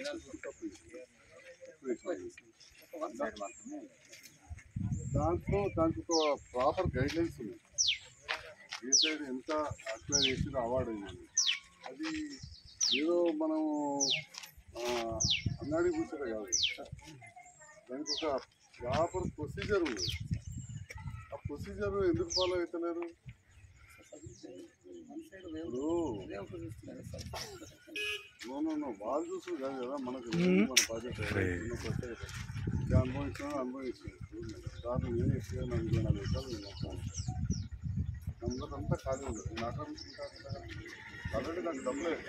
దాంట్లో దానికి ఒక ప్రాపర్ గైడ్ లైన్స్ ఉన్నాయి ఏ సైడ్ ఎంత అప్లై చేసిన అవార్డు అయిందని అది ఏదో మనం ఆ, అంగడి కూర్చోలే కాదు దానికి ఒక ప్రాపర్ ప్రొసీజర్ ఉంది ఆ ప్రొసీజర్ ఎందుకు ఫాలో అవుతలేరు ఇప్పుడు నో, నో, నో, వాళ్ళు చూసుడు కాదు కదా మనకు తెలియదు మన బాధ్యత చిన్న కొత్త ఇది. ఇది అనుభవించినా అనుభవించిన దాంట్లో ఏం చేస్తే నాకు ఇరవై నాలుగు ఎకరాలు నేను మొత్తాను నమ్మకం అంతా ఖాళీ ఉండదు నేను ఆక్రమించుకుంటాను ఆల్రెడీ నాకు డబ్బులేదు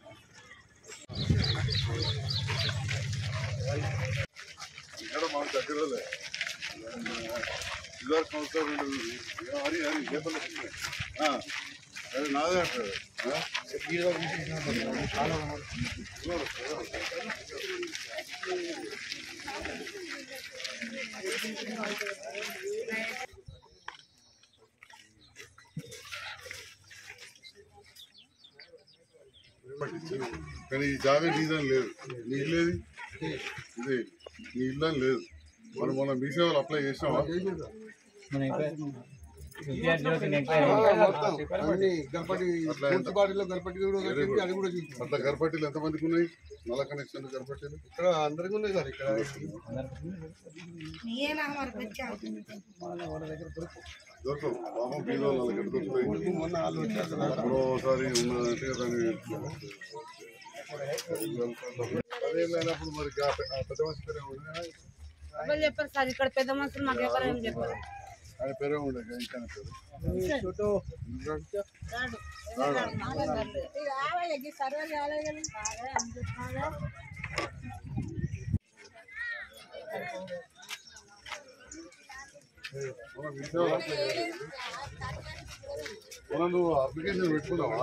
ఇక్కడ మాకు దగ్గరలే ఇదివరకు సంవత్సరం రెండు హరి హరి గీతలు వచ్చినాయి. ఆ, అది నాదే అంటారు ఆ? కానీ ఈ జాగా నీదని లేదు నీ ఇల్లు ఏది ఇదే నీ ఇల్లు అని లేదు మనం మన మీ సేవలు అప్లై చేసినావా అన్ని గణపతి అట్లా ఎంత? బాడీలో గణపతి కూడా Very కట్టింది, good. అది కూడా చూపించాం అట్లా గర్భటీలు ఎంతమందికి ఉన్నాయి నల్ల కనెక్షన్ గర్భటీలు ఇక్కడ అందరికీ ఉన్నాయి సార్ ఇక్కడ ये ना हमारे बच्चा దొరకవు పాపం బీదో వాళ్ళకి ఎక్కడ దొరుకుతాయి మొన్న వాళ్ళు వచ్చారు కదా ఎప్పుడో ఒకసారి ఉన్నదంటే దాన్ని పదేళ్ళైనప్పుడు మరి గా- ఆ పెద్ద మనిషి పేరే ఉండే ఎవరు చెప్పారు సార్ ఇక్కడ పెద్ద మనుషులు మాకు ఎవరు ఏం చెప్పారు ఆయన పేరే ఉండే ఇంకా ఆయన పేరు ఎందుకంటే సర్వే కాలేదు కదా మనం మీ సేవలు అప్లై చేయాలి. మనం నువ్వు అప్లికేషన్ పెట్టుకున్నావా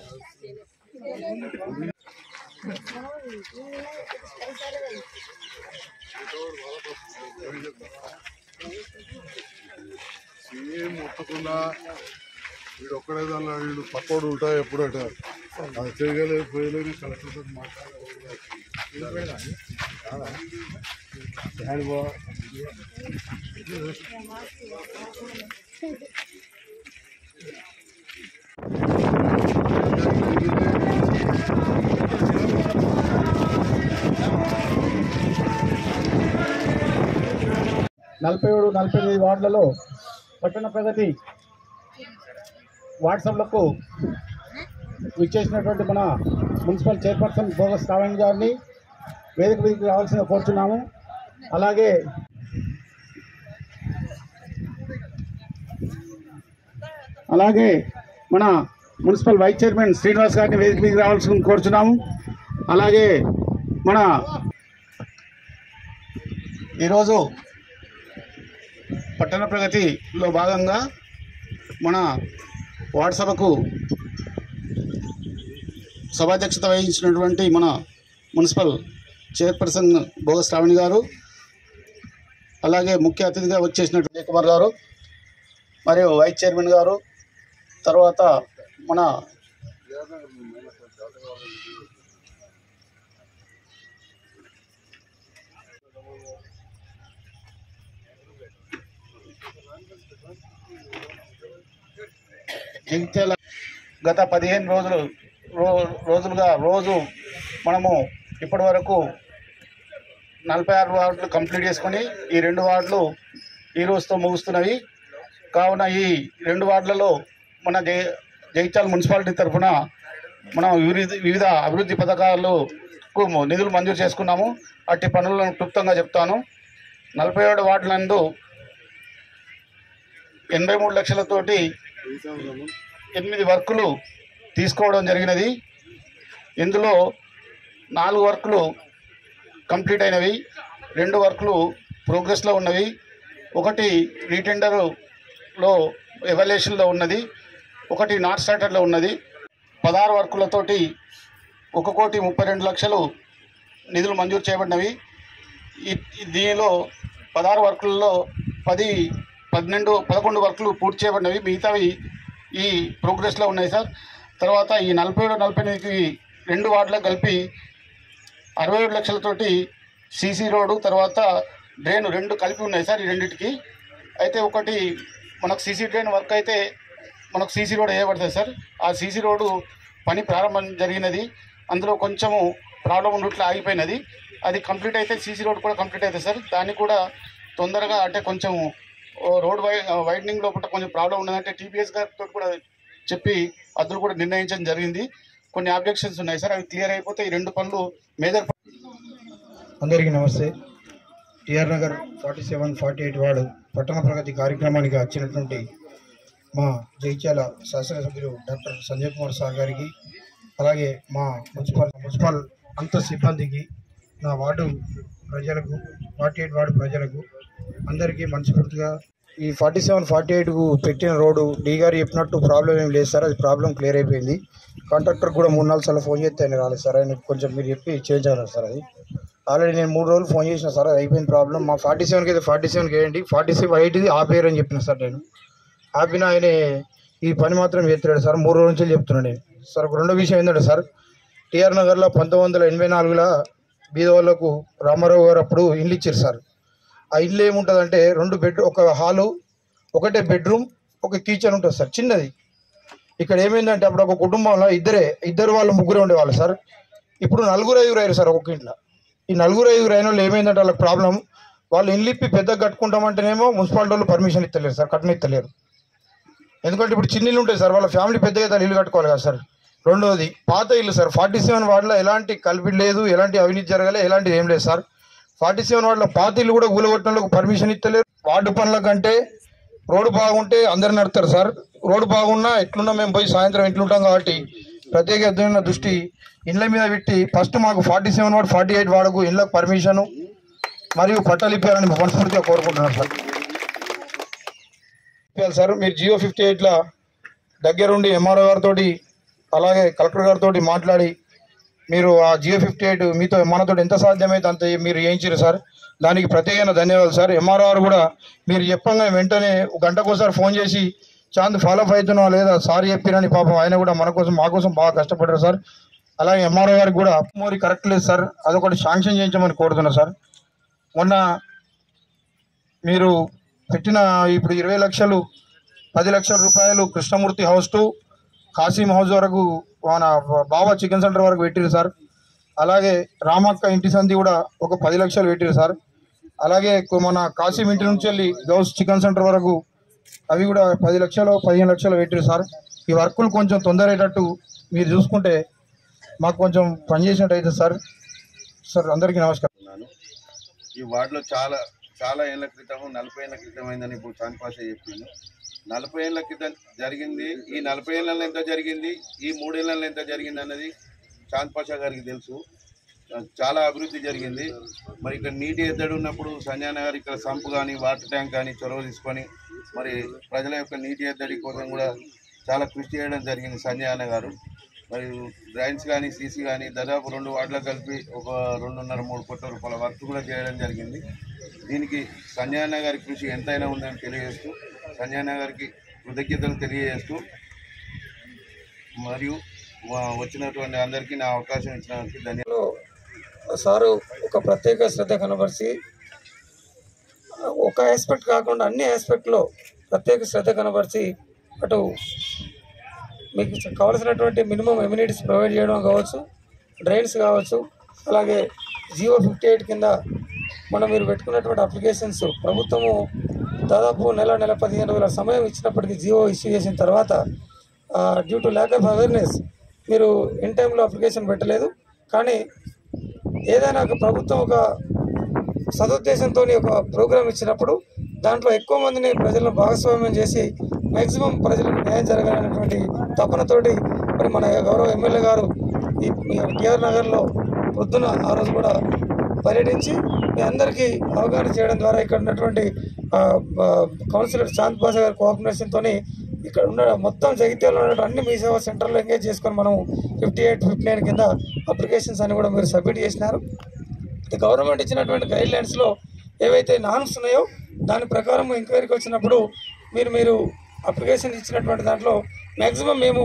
సేమ్ ఒక్కకుండా వీడు ఒక్కడే దానిలో వీడు పక్కోడు ఉంటా ఎప్పుడట అది చేయగలేదు పోయలేదు కలెక్టర్తో నలభై ఏడు నలభై ఎనిమిది వార్డులలో పట్టణ ప్రగతి వాట్సాప్లకు విచ్చేసినటువంటి మన మున్సిపల్ చైర్పర్సన్ బోగస్ కావణ్ గారిని వేదిక మీదకి రావాల్సిన కోరుతున్నాము అలాగే అలాగే మన మున్సిపల్ వైస్ చైర్మన్ శ్రీనివాస్ గారిని వేదిక మీదకి రావాల్సిన కోరుచున్నాము అలాగే మన ఈరోజు పట్టణ ప్రగతిలో భాగంగా మన వార్డు సభకు సభాధ్యక్షత వహించినటువంటి మన మున్సిపల్ చైర్పర్సన్ భోగ శ్రావణి గారు అలాగే ముఖ్య అతిథిగా వచ్చేసినటువంటి విజయ్ కుమార్ గారు మరియు వైస్ చైర్మన్ గారు తర్వాత మన జగిత్యాల గత పదిహేను రోజులు రో రోజులుగా రోజు మనము ఇప్పటి వరకు నలభై ఆరు వార్డులు కంప్లీట్ చేసుకొని ఈ రెండు వార్డులు ఈ రోజుతో ముగుస్తున్నవి కావున ఈ రెండు వార్డులలో మన జై జగిత్యాల మున్సిపాలిటీ తరఫున మనం వివిధ వివిధ అభివృద్ధి పథకాలకు నిధులు మంజూరు చేసుకున్నాము అట్టి పనులను క్లుప్తంగా చెప్తాను నలభై ఏడు వార్డులందు ఎనభై మూడు లక్షలతోటి ఎనిమిది వర్కులు తీసుకోవడం జరిగినది ఇందులో నాలుగు వర్కులు కంప్లీట్ అయినవి రెండు వర్కులు ప్రోగ్రెస్లో ఉన్నవి ఒకటి రీటెండర్లో ఎవాల్యుయేషన్లో ఉన్నది ఒకటి నాట్ స్టార్టర్లో ఉన్నది పదహారు వర్కులతోటి ఒక కోటి ముప్పై రెండు లక్షలు నిధులు మంజూరు చేయబడినవి ఈ- ఈ- దీనిలో పదహారు వర్కులలో పది పన్నెండు పదకొండు వర్కులు పూర్తి చేయబడినవి మిగతావి ఈ ప్రోగ్రెస్లో ఉన్నాయి సార్ తర్వాత ఈ నలభై ఏడు నలభై ఎనిమిదికి రెండు వార్డులకు కలిపి అరవై ఏడు లక్షలతోటి సీసీ రోడ్డు తర్వాత డ్రైన్ రెండు కలిపి ఉన్నాయి సార్ ఈ రెండింటికి అయితే ఒకటి మనకు సీసీ డ్రైన్ వర్క్ అయితే మనకు సీసీ రోడ్ వేయబడుతుంది సార్ ఆ సీసీ రోడ్డు పని ప్రారంభం జరిగినది అందులో కొంచెము ప్రాబ్లం ఉన్నట్లు ఆగిపోయినది అది కంప్లీట్ అయితే సీసీ రోడ్ కూడా కంప్లీట్ అవుతుంది సార్ దాన్ని కూడా తొందరగా అంటే కొంచెం ఓ రోడ్ వై వైడనింగ్ లోపల కొంచెం ప్రాబ్లం ఉన్నదంటే టీపీఎస్ గారితో కూడా చెప్పి అదులు కూడా నిర్ణయించడం జరిగింది కొన్ని ఆబ్జెక్షన్స్ ఉన్నాయి సార్ అవి క్లియర్ అయిపోతే ఈ రెండు పనులు మేజర్ అందరికీ నమస్తే TR Nagar forty seven forty eight ward Pattana Pragathi కార్యక్రమానికి వచ్చినటువంటి మా జైత్యాల శాసనసభ్యులు డాక్టర్ సంజయ్ కుమార్ సార్ గారికి అలాగే మా మున్సిపల్ మున్సిపల్ అంత సిబ్బందికి నా వార్డు ప్రజలకు ఫార్టీ ఎయిట్ వార్డు ప్రజలకు అందరికీ మనస్ఫూర్తిగా ఈ ఫార్టీ సెవెన్ ఫార్టీ ఎయిట్కు పెట్టిన రోడ్డు డీ గారు చెప్పినట్టు ప్రాబ్లం ఏం లేదు సార్ అది ప్రాబ్లం క్లియర్ అయిపోయింది కాంట్రాక్టర్ కూడా మూడు నాలుగు సార్లు ఫోన్ చేస్తే ఆయన రాలేదు సార్ ఆయన కొంచెం మీరు చెప్పి చేంజ్ అవ్వాలి సార్ అది ఆల్రెడీ నేను మూడు రోజులు ఫోన్ చేసిన సార్ అది అయిపోయిన ప్రాబ్లం మా ఫార్టీ సెవెన్కి అయితే ఫార్టీ సెవెన్కి వేయండి ఫార్టీ సెవెన్ ఎయిట్ది ఆపేయరు అని చెప్పిన సార్ నేను ఆపిన ఆయన ఈ పని మాత్రం చేస్తున్నాడు సార్ మూడు రోజుల నుంచి చెప్తున్నాను నేను సార్ రెండో విషయం ఏంటంటే సార్ టిఆర్ నగర్లో పంతొమ్మిది వందల ఎనభై నాలుగులో బీద వాళ్ళకు రామారావు గారు అప్పుడు ఇల్లు ఇచ్చారు సార్ ఆ ఇల్లు ఏముంటుందంటే రెండు బెడ్ ఒక హాలు ఒకటే బెడ్రూమ్ ఒక కిచెన్ ఉంటుంది సార్ చిన్నది ఇక్కడ ఏమైందంటే అప్పుడు ఒక కుటుంబంలో ఇద్దరే ఇద్దరు వాళ్ళు ముగ్గురే ఉండేవాళ్ళు సార్ ఇప్పుడు నలుగురు ఐదుగురు అయ్యారు సార్ ఒక్కొక్క ఇంట్లో ఈ నలుగురు ఐదుగురు అయిన వాళ్ళు ఏమైందంటే వాళ్ళకి ప్రాబ్లం వాళ్ళు ఇల్లు ఇప్పి పెద్దగా కట్టుకుంటామంటేనేమో మున్సిపాలిటీ వాళ్ళు పర్మిషన్ ఇస్తలేరు సార్ కట్టనిస్తలేరు ఎందుకంటే ఇప్పుడు చిన్న ఇల్లు ఉంటాయి సార్ వాళ్ళ ఫ్యామిలీ పెద్దగా అయితే ఇల్లు కట్టుకోవాలి కదా సార్ రెండోది పాత ఇల్లు సార్ ఫార్టీ సెవెన్ వార్డులో ఎలాంటి కలిపి లేదు ఎలాంటి అవినీతి జరగలే ఎలాంటిది ఏం లేదు సార్ ఫార్టీ సెవెన్ వార్డులో పాత ఇల్లు కూడా ఊలగొట్టడానికి పర్మిషన్ ఇస్తలేరు వార్డు పనుల కంటే రోడ్డు బాగుంటే అందరు నడతారు సార్ రోడ్డు బాగున్నా ఎట్లున్నా మేము పోయి సాయంత్రం ఇంట్లుంటాం కాబట్టి ప్రత్యేకమైన దృష్టి ఇళ్ళ మీద పెట్టి ఫస్ట్ మాకు forty seven ward forty eight వార్డుకు ఇళ్ళకు పర్మిషను మరియు పట్టాలు ఇప్పారని మనస్ఫూర్తిగా కోరుకుంటున్నాను సార్ ఇప్పాలి సార్ మీరు జియో ఫిఫ్టీ ఎయిట్ల దగ్గరుండి ఎంఆర్ఓ గారితో అలాగే కలెక్టర్ గారితో మాట్లాడి మీరు ఆ జియో ఫిఫ్టీ ఎయిట్ మీతో మనతో ఎంత సాధ్యమైతే అంత మీరు చేయించారు సార్ దానికి ప్రత్యేకమైన ధన్యవాదాలు సార్ ఎంఆర్ఓ గారు కూడా మీరు చెప్పంగానే వెంటనే ఒక గంటకోసారి ఫోన్ చేసి చాంద్ ఫాలోఅప్ అవుతున్నావా లేదా సార్ చెప్పిరని పాపం ఆయన కూడా మన కోసం మా కోసం బాగా కష్టపడ్డారు సార్ అలాగే ఎంఆర్ఓ గారికి కూడా మోరీ కరెక్ట్ లేదు సార్ అదొకటి శాంక్షన్ చేయించమని కోరుతున్నా సార్ మొన్న మీరు పెట్టిన ఇప్పుడు ఇరవై లక్షలు పది లక్షల రూపాయలు Krishnamurthy house to Kasim house వరకు మన బాబా చికెన్ సెంటర్ వరకు పెట్టిరు సార్ అలాగే రామక్క ఇంటి సంధి కూడా ఒక పది లక్షలు పెట్టిరు సార్ అలాగే కొ- మన కాసిం ఇంటి నుంచి వెళ్ళి గౌస్ చికెన్ సెంటర్ వరకు అవి కూడా పది లక్షలు పదిహేను లక్షలు పెట్టిరు సార్ ఈ వర్కులు కొంచెం తొందర అయ్యేటట్టు మీరు చూసుకుంటే మాకు కొంచెం పనిచేసినట్టు అయితే సార్ సార్ అందరికీ నమస్కారం ఉన్నాను ఈ వార్డులో చాలా చాలా ఏళ్ల క్రితం నలభై ఏళ్ల క్రితం అయిందని ఇప్పుడు చాన్పాష చెప్పిండు నలభై ఏళ్ల క్రితం జరిగింది ఈ నలభై ఏళ్ళలో ఎంత జరిగింది ఈ మూడేళ్లలో ఎంత జరిగింది అన్నది చాంద్ పాషా గారికి తెలుసు చాలా అభివృద్ధి జరిగింది మరి ఇక్కడ నీటి ఎద్దడి ఉన్నప్పుడు సంజయ్ గారు ఇక్కడ సంపు కానీ వాటర్ ట్యాంక్ కానీ చొరవ తీసుకొని మరి ప్రజల యొక్క నీటి ఎద్దడి కోసం కూడా చాలా కృషి చేయడం జరిగింది సంజయ్ అన్న గారు మరియు డ్రైన్స్ కానీ సీసీ కానీ దాదాపు రెండు వార్డులకు కలిపి ఒక రెండున్నర మూడు కోట్ల రూపాయల వర్క్ కూడా చేయడం జరిగింది దీనికి సంజయ్ అన్న గారి కృషి ఎంతైనా ఉందని తెలియజేస్తూ సంజయ్ అన్న గారికి కృతజ్ఞతలు తెలియజేస్తూ మరియు వా- వచ్చినటువంటి అందరికీ నా అవకాశం ఇచ్చినందుకు ధన్యవాదాలు సారు ఒక ప్రత్యేక శ్రద్ధ కనబరిచి ఒక ఆస్పెక్ట్ కాకుండా అన్ని ఆస్పెక్ట్లో ప్రత్యేక శ్రద్ధ కనబరిచి అటు మీకు కావాల్సినటువంటి మినిమం ఎమ్యూనిటీస్ ప్రొవైడ్ చేయడం కావచ్చు డ్రైన్స్ కావచ్చు అలాగే జియో ఫిఫ్టీ ఎయిట్ కింద మనం మీరు పెట్టుకున్నటువంటి అప్లికేషన్స్ ప్రభుత్వము దాదాపు నెల నెల పదిహేను రోజుల సమయం ఇచ్చినప్పటికీ జియో ఇష్యూ చేసిన తర్వాత due to lack of awareness మీరు ఇన్ టైంలో అప్లికేషన్ పెట్టలేదు కానీ ఏదైనా ఒక ప్రభుత్వం ఒక సదుద్దేశంతో ఒక ప్రోగ్రామ్ ఇచ్చినప్పుడు దాంట్లో ఎక్కువ మందిని ప్రజలను భాగస్వామ్యం చేసి మ్యాక్సిమం ప్రజలకు న్యాయం జరగాలనేటువంటి తపనతోటి మరి మన గౌరవ ఎమ్మెల్యే గారు ఈ టిఆర్ నగర్లో పొద్దున ఆ రోజు కూడా పర్యటించి మీ అందరికీ అవగాహన చేయడం ద్వారా ఇక్కడ ఉన్నటువంటి ఆ, ఆ, కౌన్సిలర్ శాంత్ బాసా గారి కోఆపరేషన్తో ఇక్కడ ఉన్న మొత్తం జగిత్యాలలో ఉన్న అన్ని మీ సేవా సెంటర్లో ఎంగేజ్ చేసుకొని మనం ఫిఫ్టీ ఎయిట్ ఫిఫ్టీ నైన్ కింద అప్లికేషన్స్ అని కూడా మీరు సబ్మిట్ చేసినారు ఇది గవర్నమెంట్ ఇచ్చినటువంటి గైడ్ లైన్స్లో ఏవైతే నార్మ్స్ ఉన్నాయో దాని ప్రకారం ఎంక్వైరీకి వచ్చినప్పుడు మీరు మీరు అప్లికేషన్ ఇచ్చినటువంటి దాంట్లో మ్యాక్సిమం మేము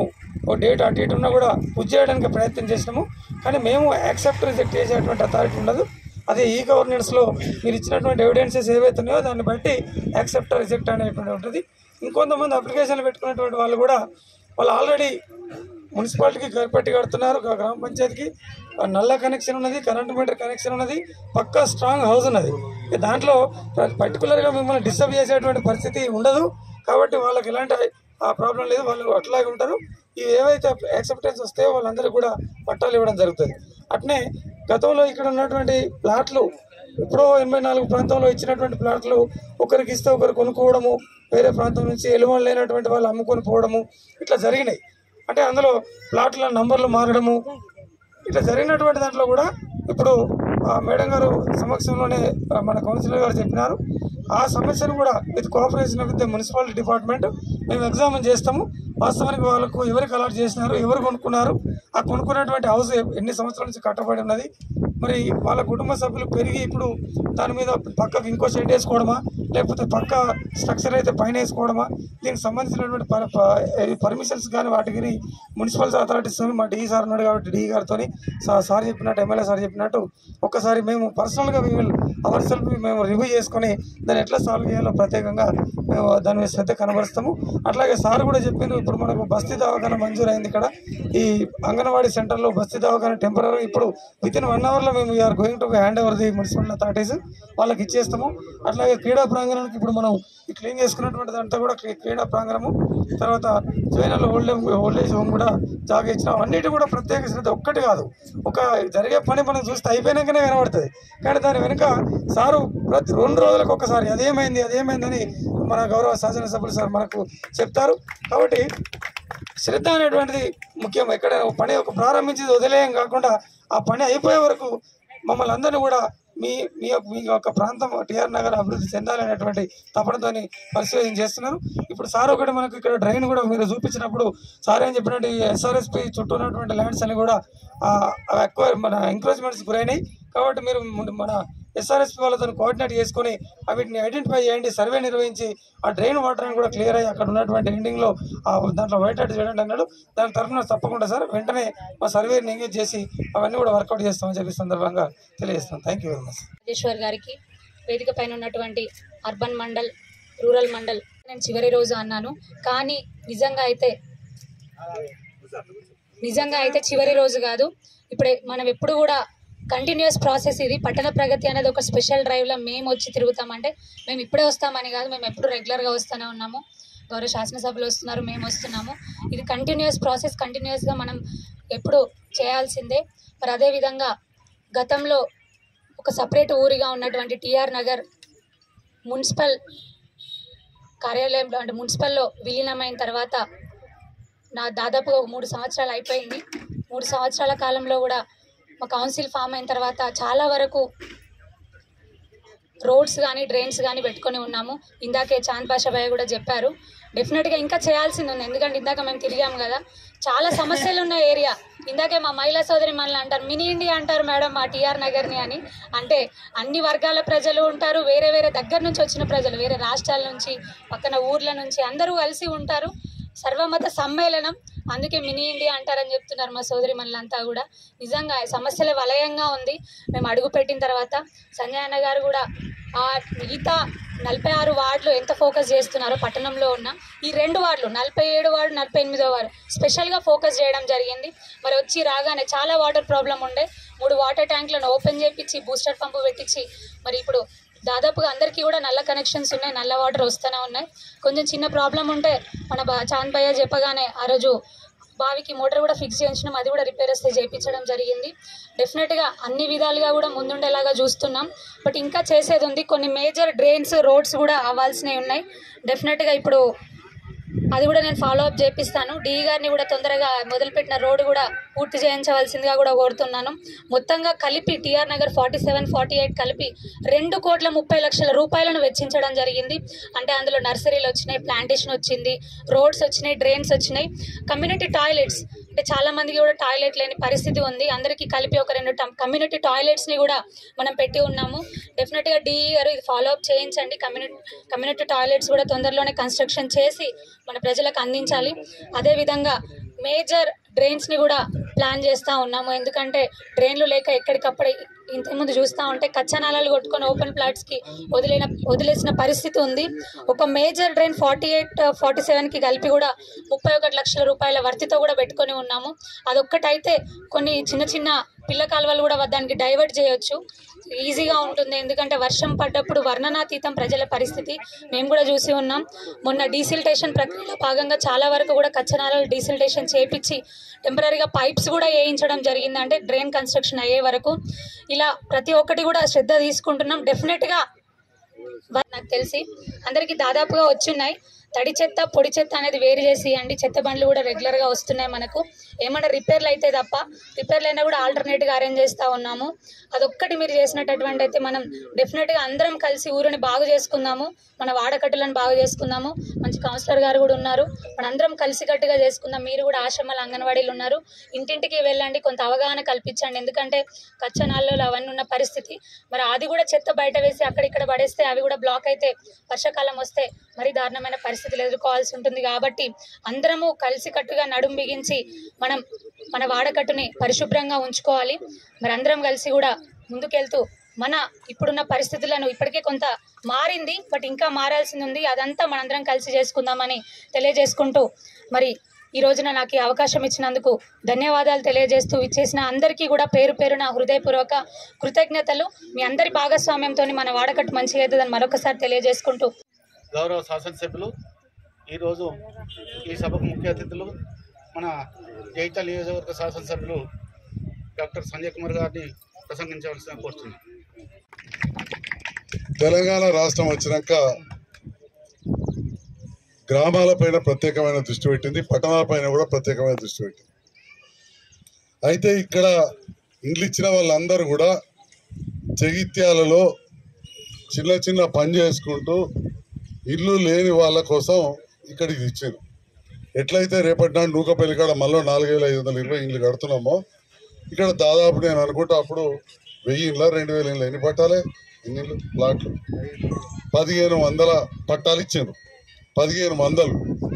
ఓ డేట్ అటు ఇటు ఉన్నా కూడా పుజ్ చేయడానికి ప్రయత్నం చేసినాము కానీ మేము యాక్సెప్ట్ రిజెక్ట్ చేసేటువంటి అథారిటీ ఉండదు అదే ఈ గవర్నెన్స్లో మీరు ఇచ్చినటువంటి ఎవిడెన్సెస్ ఏవైతే ఉన్నాయో దాన్ని బట్టి యాక్సెప్ట్ రిజెక్ట్ అనేటువంటి ఉంటుంది ఇంకొంతమంది అప్లికేషన్లు పెట్టుకున్నటువంటి వాళ్ళు కూడా వాళ్ళు ఆల్రెడీ మున్సిపాలిటీకి గరిపట్టి కడుతున్నారు గ- గ్రామ పంచాయతీకి ఆ నల్ల కనెక్షన్ ఉన్నది కరెంట్ మీటర్ కనెక్షన్ ఉన్నది పక్కా స్ట్రాంగ్ హౌస్ ఉన్నది ఇక దాంట్లో ప- పర్టికులర్గా మిమ్మల్ని డిస్టర్బ్ చేసేటువంటి పరిస్థితి ఉండదు కాబట్టి వాళ్ళకి ఎలాంటి ఆ ప్రాబ్లం లేదు వాళ్ళు అట్లాగే ఉంటారు ఇవి ఏవైతే యాక్సెప్టెన్స్ వస్తాయో వాళ్ళందరూ కూడా పట్టాలు ఇవ్వడం జరుగుతుంది అట్నే గతంలో ఇక్కడ ఉన్నటువంటి ప్లాట్లు ఎప్పుడో ఎనభై నాలుగు ప్రాంతంలో ఇచ్చినటువంటి ప్లాట్లు ఒకరికి ఇస్తే ఒకరు కొనుక్కోవడము వేరే ప్రాంతం నుంచి ఎలువలు లేనటువంటి వాళ్ళు అమ్ముకొని పోవడము ఇట్లా జరిగినాయి అంటే అందులో ప్లాట్ల నంబర్లు మారడము ఇట్లా జరిగినటువంటి దాంట్లో కూడా ఇప్పుడు ఆ మేడం గారు సమక్షంలోనే ఆ, మన కౌన్సిలర్ గారు చెప్పినారు ఆ సమస్యను కూడా with cooperation with the municipality department మేము ఎగ్జామిన్ చేస్తాము వాస్తవానికి వాళ్ళకు ఎవరికి అలాట్ చేసినారు ఎవరు కొనుక్కున్నారు ఆ కొనుక్కున్నటువంటి హౌస్ ఎన్ని సంవత్సరాల నుంచి కట్టబడి ఉన్నది మరి వాళ్ళ కుటుంబ సభ్యులు పెరిగి ఇప్పుడు దాని మీద పక్కకు ఇంకో షెడ్ వేసుకోవడమా లేకపోతే పక్క స్ట్రక్చర్ అయితే పైన వేసుకోవడమా దీనికి సంబంధించినటువంటి పర్మిషన్స్ కానీ వాటికి మున్సిపల్ అథారిటీస్ మా డిఈ సార్ ఉన్నాడు కాబట్టి డిఈ గారితో సార్ చెప్పినట్టు ఎమ్మెల్యే సార్ చెప్పినట్టు ఒక్కసారి మేము పర్సనల్గా మేము అవర్ సెల్ఫ్ మేము రివ్యూ చేసుకొని దాన్ని ఎట్లా సాల్వ్ చేయాలో ప్రత్యేకంగా మేము దాని మీద శ్రద్ధ కనబరుస్తాము అట్లాగే సార్ కూడా చెప్పారు ఇప్పుడు మనకు బస్తీ దవాఖాన మంజూరైంది ఇక్కడ ఈ అంగన్వాడీ సెంటర్లో బస్తీ దవాఖాన టెంపరీ ఇప్పుడు విత్ ఇన్ వన్ అవర్లో మేము are going to hand over the municipal authorities వాళ్ళకి ఇచ్చేస్తాము అట్లాగే క్రీడా ప్రాంగణానికి ఇప్పుడు మనం ఈ క్లీన్ చేసుకున్నటువంటి అంతా కూడా క్రీ- క్రీడా ప్రాంగణము తర్వాత జైనల్ ఓల్డ్ ఓల్డేజ్ హోమ్ కూడా జాగా ఇచ్చినాం అన్నిటి కూడా ప్రత్యేక శ్రద్ధ ఒక్కటి కాదు ఒక జరిగే పని మనం చూస్తే అయిపోయినాకనే కనబడుతుంది కానీ దాని వెనుక సారు ప్రతి రెండు రోజులకు ఒకసారి అదేమైంది అదేమైందని మన గౌరవ శాసనసభ్యులు సార్ మనకు చెప్తారు కాబట్టి శ్రద్ధ అనేటువంటిది ముఖ్యం ఎక్కడ పని ఒక ప్రారంభించేది వదిలేయం కాకుండా ఆ పని అయిపోయే వరకు మమ్మల్ని అందరినీ కూడా మీ మీ యొక్క మీ యొక్క ప్రాంతం టిఆర్ నగర్ అభివృద్ధి చెందాలనేటువంటి తపనతోని పరిశోధన చేస్తున్నారు ఇప్పుడు సార్ ఒకటి మనకు ఇక్కడ డ్రైన్ కూడా మీరు చూపించినప్పుడు సార్ ఏం చెప్పినట్టు ఈ ఎస్ఆర్ఎస్పి చుట్టూ ఉన్నటువంటి ల్యాండ్స్ అని కూడా ఆ, అవి ఎక్కువ మన ఎంక్రోచ్మెంట్స్ గురైనాయి కాబట్టి మీరు ముందు మన ఎస్ఆర్ఎస్పి వాళ్ళతో కోఆర్డినేట్ చేసుకొని వీటిని ఐడెంటిఫై చేయండి సర్వే నిర్వహించి ఆ డ్రైన్ వాటర్ అని కూడా క్లియర్ అయ్యి అక్కడ ఉన్నటువంటి ఎండింగ్లో ఆ దాంట్లో వైట్ అవుట్ చేయండి అన్నాడు దాని తరఫున తప్పకుండా సార్ వెంటనే మా సర్వేని ఎంగేజ్ చేసి అవన్నీ కూడా వర్కౌట్ చేస్తామని చెప్పి సందర్భంగా తెలియజేస్తాం thank you very much Rajeshwar గారికి వేదిక పైన ఉన్నటువంటి అర్బన్ మండల్ రూరల్ మండల్ నేను చివరి రోజు అన్నాను కానీ నిజంగా అయితే నిజంగా అయితే చివరి రోజు కాదు ఇప్పుడే మనం ఎప్పుడు కూడా కంటిన్యూస్ ప్రాసెస్ ఇది పట్టణ ప్రగతి అనేది ఒక స్పెషల్ డ్రైవ్లో మేము వచ్చి తిరుగుతామంటే మేము ఇప్పుడే వస్తామని కాదు మేము ఎప్పుడు రెగ్యులర్గా వస్తూనే ఉన్నాము గౌరవ శాసనసభలు వస్తున్నారు మేము వస్తున్నాము ఇది కంటిన్యూస్ ప్రాసెస్ కంటిన్యూస్గా మనం ఎప్పుడు చేయాల్సిందే మరి అదేవిధంగా గతంలో ఒక సపరేట్ ఊరిగా ఉన్నటువంటి టిఆర్ నగర్ మున్సిపల్ కార్యాలయంలో అంటే మున్సిపల్లో విలీనమైన తర్వాత నా దాదాపుగా ఒక మూడు సంవత్సరాలు అయిపోయింది మూడు సంవత్సరాల కాలంలో కూడా మా కౌన్సిల్ ఫామ్ అయిన తర్వాత చాలా వరకు రోడ్స్ కానీ డ్రైన్స్ కానీ పెట్టుకొని ఉన్నాము ఇందాకే చాంద్ పాషా భయ్య కూడా చెప్పారు డెఫినెట్గా ఇంకా చేయాల్సింది ఉంది ఎందుకంటే ఇందాక మేము తిరిగాము కదా చాలా సమస్యలు ఉన్న ఏరియా ఇందాకే మా మహిళా సోదరి మనల్ని అంటారు మినీ ఇండియా అంటారు మేడం మా టీఆర్ నగర్ని అని అంటే అన్ని వర్గాల ప్రజలు ఉంటారు వేరే వేరే దగ్గర నుంచి వచ్చిన ప్రజలు వేరే రాష్ట్రాల నుంచి పక్కన ఊర్ల నుంచి అందరూ కలిసి ఉంటారు సర్వమత సమ్మేళనం అందుకే మినీ ఇండియా అంటారని చెప్తున్నారు మా సోదరి మనలంతా కూడా నిజంగా ఈ సమస్యల వలయంగా ఉంది మేము అడుగు పెట్టిన తర్వాత సంజయ్ అన్న గారు కూడా ఆ మిగతా నలభై ఆరు వార్డులు ఎంత ఫోకస్ చేస్తున్నారో పట్టణంలో ఉన్న ఈ రెండు వార్డులు నలభై ఏడు వార్డు నలభై ఎనిమిదో వార్డు స్పెషల్గా ఫోకస్ చేయడం జరిగింది మరి వచ్చి రాగానే చాలా వాటర్ ప్రాబ్లం ఉండే మూడు వాటర్ ట్యాంకులను ఓపెన్ చేపించి బూస్టర్ పంపు పెట్టించి మరి ఇప్పుడు దాదాపుగా అందరికీ కూడా నల్ల కనెక్షన్స్ ఉన్నాయి నల్ల వాటర్ వస్తూనే ఉన్నాయి కొంచెం చిన్న ప్రాబ్లం ఉంటే మన బా చాంద్ భయ్య చెప్పగానే ఆ రోజు బావికి మోటార్ కూడా ఫిక్స్ చేయించడం అది కూడా రిపేర్ వస్తే చేయించడం జరిగింది డెఫినెట్గా అన్ని విధాలుగా కూడా ముందుండేలాగా చూస్తున్నాం బట్ ఇంకా చేసేది ఉంది కొన్ని మేజర్ డ్రైన్స్ రోడ్స్ కూడా అవ్వాల్సినవి ఉన్నాయి డెఫినెట్గా ఇప్పుడు అది కూడా నేను ఫాలో అప్ చేపిస్తాను డి గారిని కూడా తొందరగా మొదలుపెట్టిన రోడ్డు కూడా పూర్తి చేయించవలసిందిగా కూడా కోరుతున్నాను మొత్తంగా కలిపి TR Nagar forty seven forty eight కలిపి రెండు కోట్ల ముప్పై లక్షల రూపాయలను వెచ్చించడం జరిగింది అంటే అందులో నర్సరీలు వచ్చినాయి ప్లాంటేషన్ వచ్చింది రోడ్స్ వచ్చినాయి డ్రైన్స్ వచ్చినాయి కమ్యూనిటీ టాయిలెట్స్ అంటే చాలా మందికి కూడా టాయిలెట్ లేని పరిస్థితి ఉంది అందరికీ కలిపి ఒక రెండు కమ్యూనిటీ టాయిలెట్స్ని కూడా మనం పెట్టి ఉన్నాము డెఫినెట్గా డిఈ గారు ఇది ఫాలో అప్ చేయించండి కమ్యూనిటీ కమ్యూనిటీ టాయిలెట్స్ కూడా తొందరలోనే కన్స్ట్రక్షన్ చేసి మన ప్రజలకు అందించాలి అదేవిధంగా మేజర్ డ్రైన్స్ ని కూడా ప్లాన్ చేస్తూ ఉన్నాము ఎందుకంటే డ్రైన్లు లేక ఎక్కడికప్పుడే ఇంతకుముందు చూస్తూ ఉంటే కచ్చనాలాలు కొట్టుకొని ఓపెన్ ప్లాట్స్ కి వదిలేన వదిలేసిన పరిస్థితి ఉంది ఒక major drain forty eight forty seven కి కలిపి కూడా ముప్పై ఒకటి లక్షల రూపాయల వర్తితో కూడా పెట్టుకొని ఉన్నాము అదొక్కటైతే కొన్ని చిన్న చిన్న పిల్ల కాలువలు కూడా దానికి డైవర్ట్ చేయొచ్చు ఈజీగా ఉంటుంది ఎందుకంటే వర్షం పడ్డప్పుడు వర్ణనాతీతం ప్రజల పరిస్థితి మేము కూడా చూసి ఉన్నాం మొన్న డీసిల్టేషన్ ప్రక్రియలో భాగంగా చాలా వరకు కూడా కచ్చనాలలో డీసిల్టేషన్ చేపించి టెంపరీగా పైప్స్ కూడా వేయించడం జరిగింది అంటే డ్రైన్ కన్స్ట్రక్షన్ అయ్యే వరకు ఇలా ప్రతి ఒక్కటి కూడా శ్రద్ధ తీసుకుంటున్నాం డెఫినెట్గా వా- నాకు తెలిసి అందరికీ దాదాపుగా వచ్చున్నాయి తడి చెత్త పొడి చెత్త అనేది వేరు చేసి అండి చెత్త బండ్లు కూడా రెగ్యులర్గా వస్తున్నాయి మనకు ఏమైనా రిపేర్లు అయితే తప్ప రిపేర్లు అయినా కూడా ఆల్టర్నేట్గా అరేంజ్ చేస్తూ ఉన్నాము అదొక్కటి మీరు చేసినటువంటి అయితే మనం డెఫినెట్గా అందరం కలిసి ఊరిని బాగు చేసుకుందాము మన వాడకట్టులను బాగు చేసుకుందాము మంచి కౌన్సిలర్ గారు కూడా ఉన్నారు మనందరం కలిసికట్టుగా చేసుకుందాం మీరు కూడా ఆశ్రమాలు అంగన్వాడీలు ఉన్నారు ఇంటింటికి వెళ్ళండి కొంత అవగాహన కల్పించండి ఎందుకంటే కచ్చనాల్లో అవన్నీ ఉన్న పరిస్థితి మరి అది కూడా చెత్త బయట వేసి అక్కడిక్కడ పడేస్తే అవి కూడా బ్లాక్ అయితే వర్షాకాలం వస్తే మరి దారుణమైన పరిస్థితులు ఎదుర్కోవాల్సి ఉంటుంది కాబట్టి అందరము కలిసికట్టుగా నడుం బిగించి మనం మన వాడకట్టుని పరిశుభ్రంగా ఉంచుకోవాలి మరి అందరం కలిసి కూడా ముందుకెళ్తూ మన ఇప్పుడున్న పరిస్థితులను ఇప్పటికే కొంత మారింది బట్ ఇంకా మారాల్సింది ఉంది అదంతా మనందరం కలిసి చేసుకుందామని తెలియజేసుకుంటూ మరి ఈ రోజున నాకు ఈ అవకాశం ఇచ్చినందుకు ధన్యవాదాలు తెలియజేస్తూ ఇచ్చేసిన అందరికీ కూడా పేరు పేరున హృదయపూర్వక కృతజ్ఞతలు మీ అందరి భాగస్వామ్యంతో మన వాడకట్టు మంచిగా అవుతుందని మరొకసారి తెలియజేసుకుంటూ గౌరవ శాసనసభ్యులు ఈరోజు ఈ సభకు ముఖ్య అతిథులు మన జైతాల్ నియోజకవర్గ శాసనసభ్యులు డాక్టర్ సంజయ్ కుమార్ గారిని ప్రసంగించవలసిన కోరుతున్నాను తెలంగాణ రాష్ట్రం వచ్చినాక గ్రామాలపైన ప్రత్యేకమైన దృష్టి పెట్టింది పట్టణాలపైన కూడా ప్రత్యేకమైన దృష్టి పెట్టింది అయితే ఇక్కడ ఇండ్లు ఇచ్చిన వాళ్ళందరూ కూడా జగిత్యాలలో చిన్న చిన్న పని చేసుకుంటూ ఇల్లు లేని వాళ్ళ కోసం ఇక్కడికి ఇచ్చారు ఎట్లయితే రేపటి నాడు నూకపల్లి కాడ మళ్ళీ నాలుగు వేల ఐదు వందల ఇరవై ఇండ్లు కడుతున్నామో ఇక్కడ దాదాపు నేను అనుకుంటా అప్పుడు వెయ్యి ఇండ్ల రెండు వేల ఇండ్లు ఎన్ని పట్టాలి ఎన్ని ఇండ్లు ప్లాట్లు పదిహేను వందల పట్టాలు ఇచ్చారు పదిహేను వందలు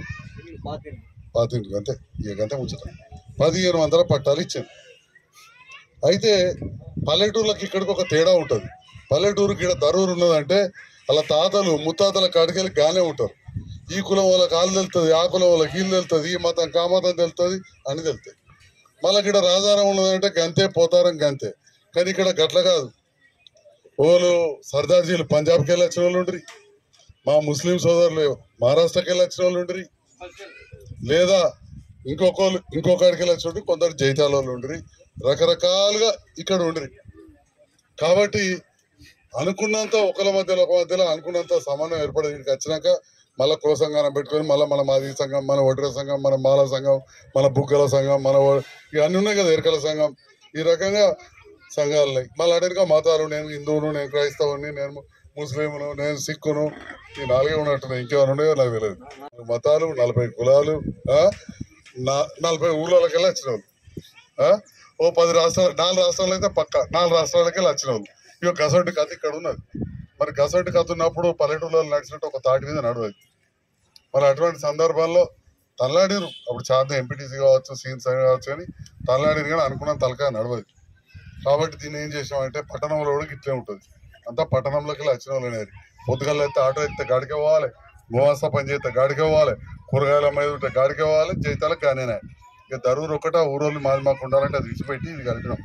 పాతింటి అంతే ఇక అంతే ముచ్చట పదిహేను వందల పట్టాలు ఇచ్చారు అయితే పల్లెటూర్లకి ఇక్కడికి ఒక తేడా ఉంటుంది పల్లెటూరుకి ఇక్కడ దరూరు ఉన్నదంటే అలా తాతలు ముత్తాతల కాడికెళ్ళి గానే ఉంటారు ఈ కులం వాళ్ళకి కాళ్ళు తెలుస్తుంది ఆ కులం వాళ్ళకి వీళ్ళు తెలుస్తుంది ఈ మతం కా మతం తెలుస్తుంది అని తెలుస్తాయి మళ్ళీ ఇక్కడ రాజారం ఉన్నదంటే గంతే పోతారం గంతే కానీ ఇక్కడ గట్ల కాదు ఓలు సర్దార్జీలు పంజాబ్కి వెళ్ళి వచ్చిన వాళ్ళు ఉండ్రి మా ముస్లిం సోదరులు మహారాష్ట్రకి వెళ్ళి వచ్చిన వాళ్ళు ఉండ్రి లేదా ఇంకొకళ్ళు ఇంకొకడికి వెళ్ళి వచ్చి ఉండ్రి కొందరు జైతాల వాళ్ళు ఉండ్రి రకరకాలుగా ఇక్కడ ఉండ్రి కాబట్టి అనుకున్నంత ఒకరి మధ్యలో ఒక మధ్యలో అనుకున్నంత సమన్వయం ఏర్పడి ఇక్కడికి వచ్చినాక మళ్ళీ కుల సంఘాన్ని పెట్టుకొని మళ్ళీ మన మాది సంఘం మన ఒడ్ర సంఘం మన మాల సంఘం మన బుగ్గల సంఘం మన ఓ- ఇవన్నీ ఉన్నాయి కదా ఎరకల సంఘం ఈ రకంగా సంఘాలు ఉన్నాయి మళ్ళీ అడిగిన మతాలు నేను హిందువును నేను క్రైస్తవుని నేను ముస్లింను నేను సిక్కును ఈ నాలుగే ఉన్నట్టున్నాయి ఇంకేమైనా ఉన్నాయో నాకు తెలియదు మతాలు నలభై కులాలు ఆ? నా- నలభై ఊళ్ళకి వెళ్ళి వచ్చిన వాళ్ళు ఆ? ఓ పది రాష్ట్రాలు నాలుగు రాష్ట్రాలు అయితే పక్క నాలుగు రాష్ట్రాలకి వెళ్ళి వచ్చిన వాళ్ళు ఇక గసొంటి కథ ఇక్కడ ఉన్నది మరి గసొంటి కథ ఉన్నప్పుడు పల్లెటూరులో నడిచినట్టు ఒక తాటి మీద నడవదు మరి అటువంటి సందర్భాల్లో తల్లాడిరు అప్పుడు చాలా ఎంపీటీసీ కావచ్చు సీన్స్ కావచ్చు అని తల్లాడిరు కానీ అనుకున్న తలకాయ నడవదు కాబట్టి దీన్ని ఏం చేసామంటే పట్టణంలో కూడా ఇట్లే ఉంటుంది అంతా పట్టణంలోకి వెళ్ళి వచ్చిన వాళ్ళు అనేది పొద్దుగల అయితే ఆటో ఎత్తే గాడికి పోవాలి గోవాస పని చేస్తే గాడికి పోవాలి కూరగాయల మీద ఉంటే గాడికి పోవాలి జీతాలకు కానేనే ఇక దరూరు ఒకట ఊరోళ్ళు మాది మాకు ఉండాలంటే అది విడిచిపెట్టి ఇది కలిపినాం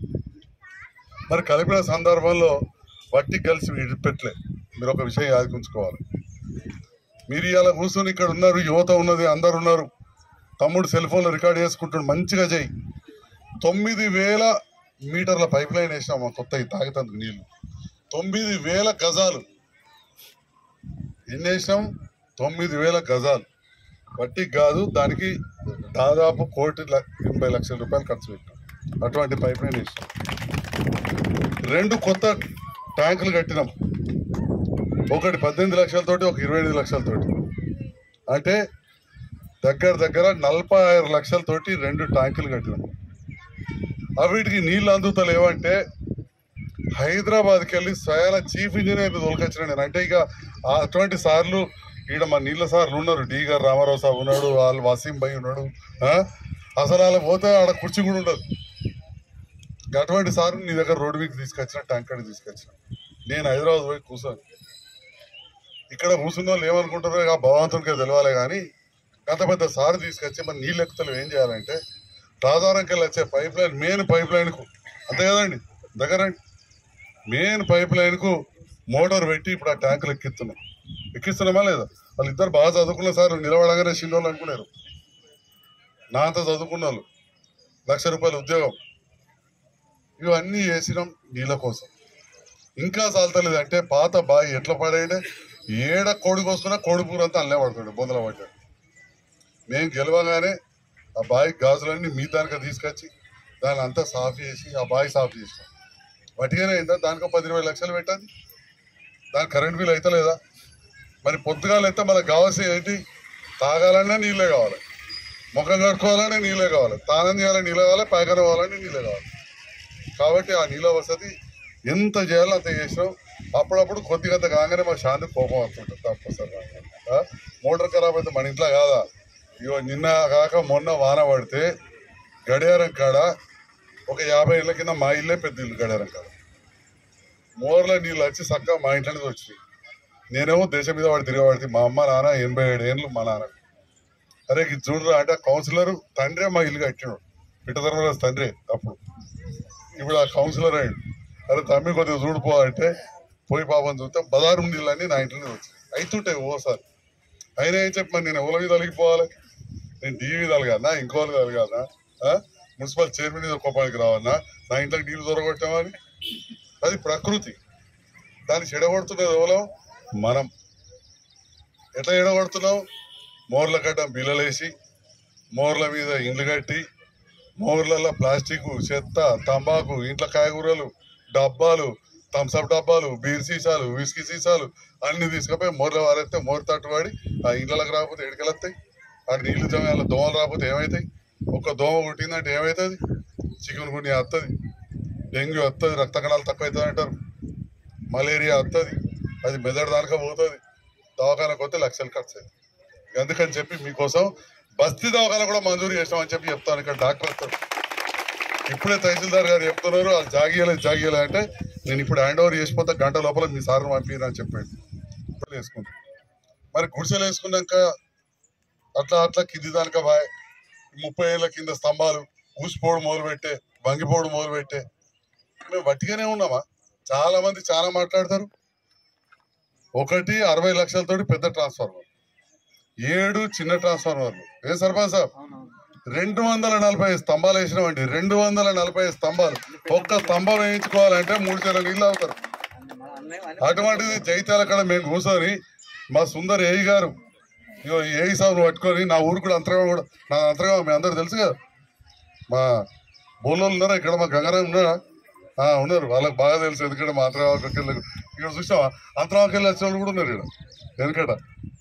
మరి కలిపిన సందర్భంలో వట్టి కలిసి విడిపెట్టలే మీరు ఒక విషయం యాదకుంచుకోవాలి మీరు ఇలా కూర్చొని ఇక్కడ ఉన్నారు యువత ఉన్నది అందరు ఉన్నారు తమ్ముడు సెల్ ఫోన్లో రికార్డ్ చేసుకుంటాడు మంచిగా చేయి తొమ్మిది వేల మీటర్ల పైప్ లైన్ వేసినాం మా కొత్త తాగుతందుకు నీళ్లు తొమ్మిది వేల గజాలు ఎన్ని వేసినాం తొమ్మిది వేల గజాలు వట్టి కాదు దానికి దాదాపు కోటి ల- ఎనభై లక్షల రూపాయలు ఖర్చు పెట్టాం అటువంటి పైప్ లైన్ వేసినాం రెండు కొత్త ట్యాంకులు కట్టినాం ఒకటి పద్దెనిమిది లక్షలతోటి ఒక ఇరవై ఎనిమిది లక్షలతోటి అంటే దగ్గర దగ్గర నలభై ఆరు లక్షలతోటి రెండు ట్యాంకులు కట్టినాం అవిటికి నీళ్ళు అందుతలేవంటే హైదరాబాద్కి వెళ్ళి స్వయాన చీఫ్ ఇంజనీర్ తోలుకొచ్చిన నేను అంటే ఇక ఆ అటువంటి సార్లు ఈడ మా నీళ్ళ సార్లు ఉన్నారు డి గారు రామారావు సాబ్ ఉన్నాడు వాళ్ళు వసీం భాయ్ ఉన్నాడు ఆ? అసలు అలా పోతే ఆడ కుర్చీ కూడా ఉండదు అటువంటి సార్ నీ దగ్గర రోడ్డు మీకు తీసుకొచ్చిన ట్యాంకర్ తీసుకొచ్చిన నేను హైదరాబాద్ పోయి కూర్చొని ఇక్కడ కూర్చున్న వాళ్ళు ఏమనుకుంటారో ఇక భగవంతునికి తెలవాలి కానీ అంత పెద్ద సార్ తీసుకొచ్చి మన నీళ్ళు ఎక్కుతలు ఏం చేయాలంటే రాజారంకి వెళ్ళి వచ్చే పైప్ లైన్ మెయిన్ పైప్ లైన్కు అంతే కదండి దగ్గర మెయిన్ పైప్ లైన్కు మోటార్ పెట్టి ఇప్పుడు ఆ ట్యాంకులు ఎక్కిస్తున్నాం ఎక్కిస్తున్నామా లేదా వాళ్ళు ఇద్దరు బాగా చదువుకున్న సార్ నిలబడగానే చిన్నోళ్ళు అనుకున్నారు నా అంత చదువుకున్న వాళ్ళు లక్ష రూపాయల ఉద్యోగం ఇవన్నీ చేసినాం నీళ్ళ కోసం ఇంకా చాలతలేదు అంటే పాత బావి ఎట్లా పడేయంటే ఏడ కోడి కోసుకున్నా కోడి పూర అంతా అల్లే పడుతుండే బొందల పడ్డాడు మేము గెలవగానే ఆ బావి గాజులన్నీ మీ దానికి తీసుకొచ్చి దాన్ని అంతా సాఫ్ చేసి ఆ బావి సాఫ్ చేసినాం వటిగానే అయిందా దానికి ఒక పది ఇరవై లక్షలు పెట్టాలి దానికి కరెంట్ బిల్ అయితే లేదా మరి పొద్దుగాలు అయితే మనకు కావాల్సిన ఏంటి తాగాలన్నా నీళ్ళే కావాలి ముఖం కడుక్కోవాలన్నా నీళ్ళే కావాలి తానం చేయాలని నీళ్ళే కావాలి పైకన పోవాలని నీళ్ళే కావాలి కాబట్టి ఆ నీళ్ళ వసతి ఎంత చేయాలో అంత చేసినాం అప్పుడప్పుడు కొద్దిగా అంత కాగానే మా శాంతి కోపం వస్తుంటుంది తప్పనిసరి ఆ? మోటార్ ఖరాబ్ అయితే మన ఇంట్లో కాదా ఇగో నిన్న కాక మొన్న వాన పడితే గడియారం కాడ ఒక యాభై ఏళ్ళ కింద మా ఇల్లే పెద్ద ఇల్లు గడియారం కాడ మోర్ల నీళ్ళు వచ్చి చక్కగా మా ఇంట్లోనే వచ్చినాయి నేనేమో దేశం మీద వాడు తిరిగేవాడితే మా అమ్మ నాన్న ఎనభై ఏడు ఏళ్ళు మా నాన్న అరే ఇది చూడరా అంటే కౌన్సిలర్ తండ్రే మా ఇల్లు కట్టినాడు పిట్టధర్మరాజు తండ్రి అప్పుడు ఇప్పుడు ఆ కౌన్సిలర్ అయ్యాడు అరే తమ్మి కొద్దిగా చూడిపో అంటే పోయి పాపం చూస్తే బదారు నీళ్ళన్నీ నా ఇంట్లోనే వచ్చాయి అవుతుంటాయి ఓసారి అయినా ఏం చెప్పి మరి నేను ఎవరి మీద అలిగిపోవాలి నేను డీ మీద అలగానా ఇంకో మీద అలగానా ఆ? మున్సిపల్ చైర్మన్ మీద కోపానికి రావన్నా నా ఇంట్లోకి నీళ్లు దొరకొట్టామని అది ప్రకృతి దాన్ని చెడగొడుతున్నది ఎవరో మనం ఎట్లా చెడగొడుతున్నాం మోర్ల గడ్డ బిల్లలేసి మోర్ల మీద ఇండ్లు కట్టి మోర్లలో ప్లాస్టిక్ చెత్త తంబాకు ఇంట్లో కాయగూరలు డబ్బాలు థమ్స్అప్ డబ్బాలు బీర్ సీసాలు విస్కీ సీసాలు అన్ని తీసుకుపోయి మోర్ల వారైతే మోర్ తట్టువాడి ఆ ఇండ్లకు రాకపోతే ఎడికెళ్ళొస్తాయి ఆ నీళ్లు జమ దోమలు రాకపోతే ఏమవుతాయి ఒక్క దోమ కుట్టిందంటే ఏమవుతుంది చికెన్ గుండి వస్తుంది డెంగ్యూ వస్తుంది రక్త కణాలు తక్కువ అవుతుంది అంటారు మలేరియా వస్తుంది అది మెదడు దానిక పోతుంది దవాఖానకు వస్తే లక్షలు ఖర్చు అవుతుంది అందుకని చెప్పి మీకోసం బస్తీ దవాఖాన కూడా మంజూరు చేస్తామని చెప్పి చెప్తాను ఇక్కడ డాక్టర్ వస్తారు ఇప్పుడే తహసీల్దార్ గారు చెప్తున్నారు అది జాగియలేదు జాగియలే అంటే నేను ఇప్పుడు హ్యాండ్ ఓవర్ చేసిపోతే గంట లోపల మీ సార్ని పంపిరు అని చెప్పండి ఇప్పుడు వేసుకుంటాం మరి గుడిసెలు వేసుకున్నాక అట్లా అట్లా కింది దానిక బాయ్ ముప్పై ఏళ్ళ కింద స్తంభాలు ఊసిపోవడం మొదలు పెట్టే వంగిపోవడం మొదలు పెట్టే మేము వట్టిగానే ఉన్నామా చాలా మంది చాలా మాట్లాడతారు ఒకటి అరవై లక్షలతోటి పెద్ద ట్రాన్స్ఫార్మర్ ఏడు చిన్న ట్రాన్స్ఫార్మర్లు ఏ సర్పంచ్ సార్ రెండు వందల నలభై స్తంభాలు వేసినామండి రెండు వందల నలభై స్తంభాలు ఒక్క స్తంభం వేయించుకోవాలంటే మూడు చెల నీళ్ళు అవుతారు అటువంటిది జైత్యాల కాడ మేము కూర్చొని మా సుందర్ ఏఈ గారు ఇగో ఏఈ సాబ్ పట్టుకొని నా ఊరు కూడా అంతరంగా కూడా నా అంతరంగా మీ అందరు తెలుసు కదా మా బోలోళ్ళు ఉన్నారా ఇక్కడ మా గంగారాం ఉన్నారా ఆ, ఉన్నారు వాళ్ళకి బాగా తెలుసు ఎందుకంటే మా అంతరావాకి వెళ్ళి ఇక్కడ చూసావా అంతరావాకి వెళ్ళి వచ్చిన వాళ్ళు కూడా ఉన్నారు ఇక్కడ ఎందుకట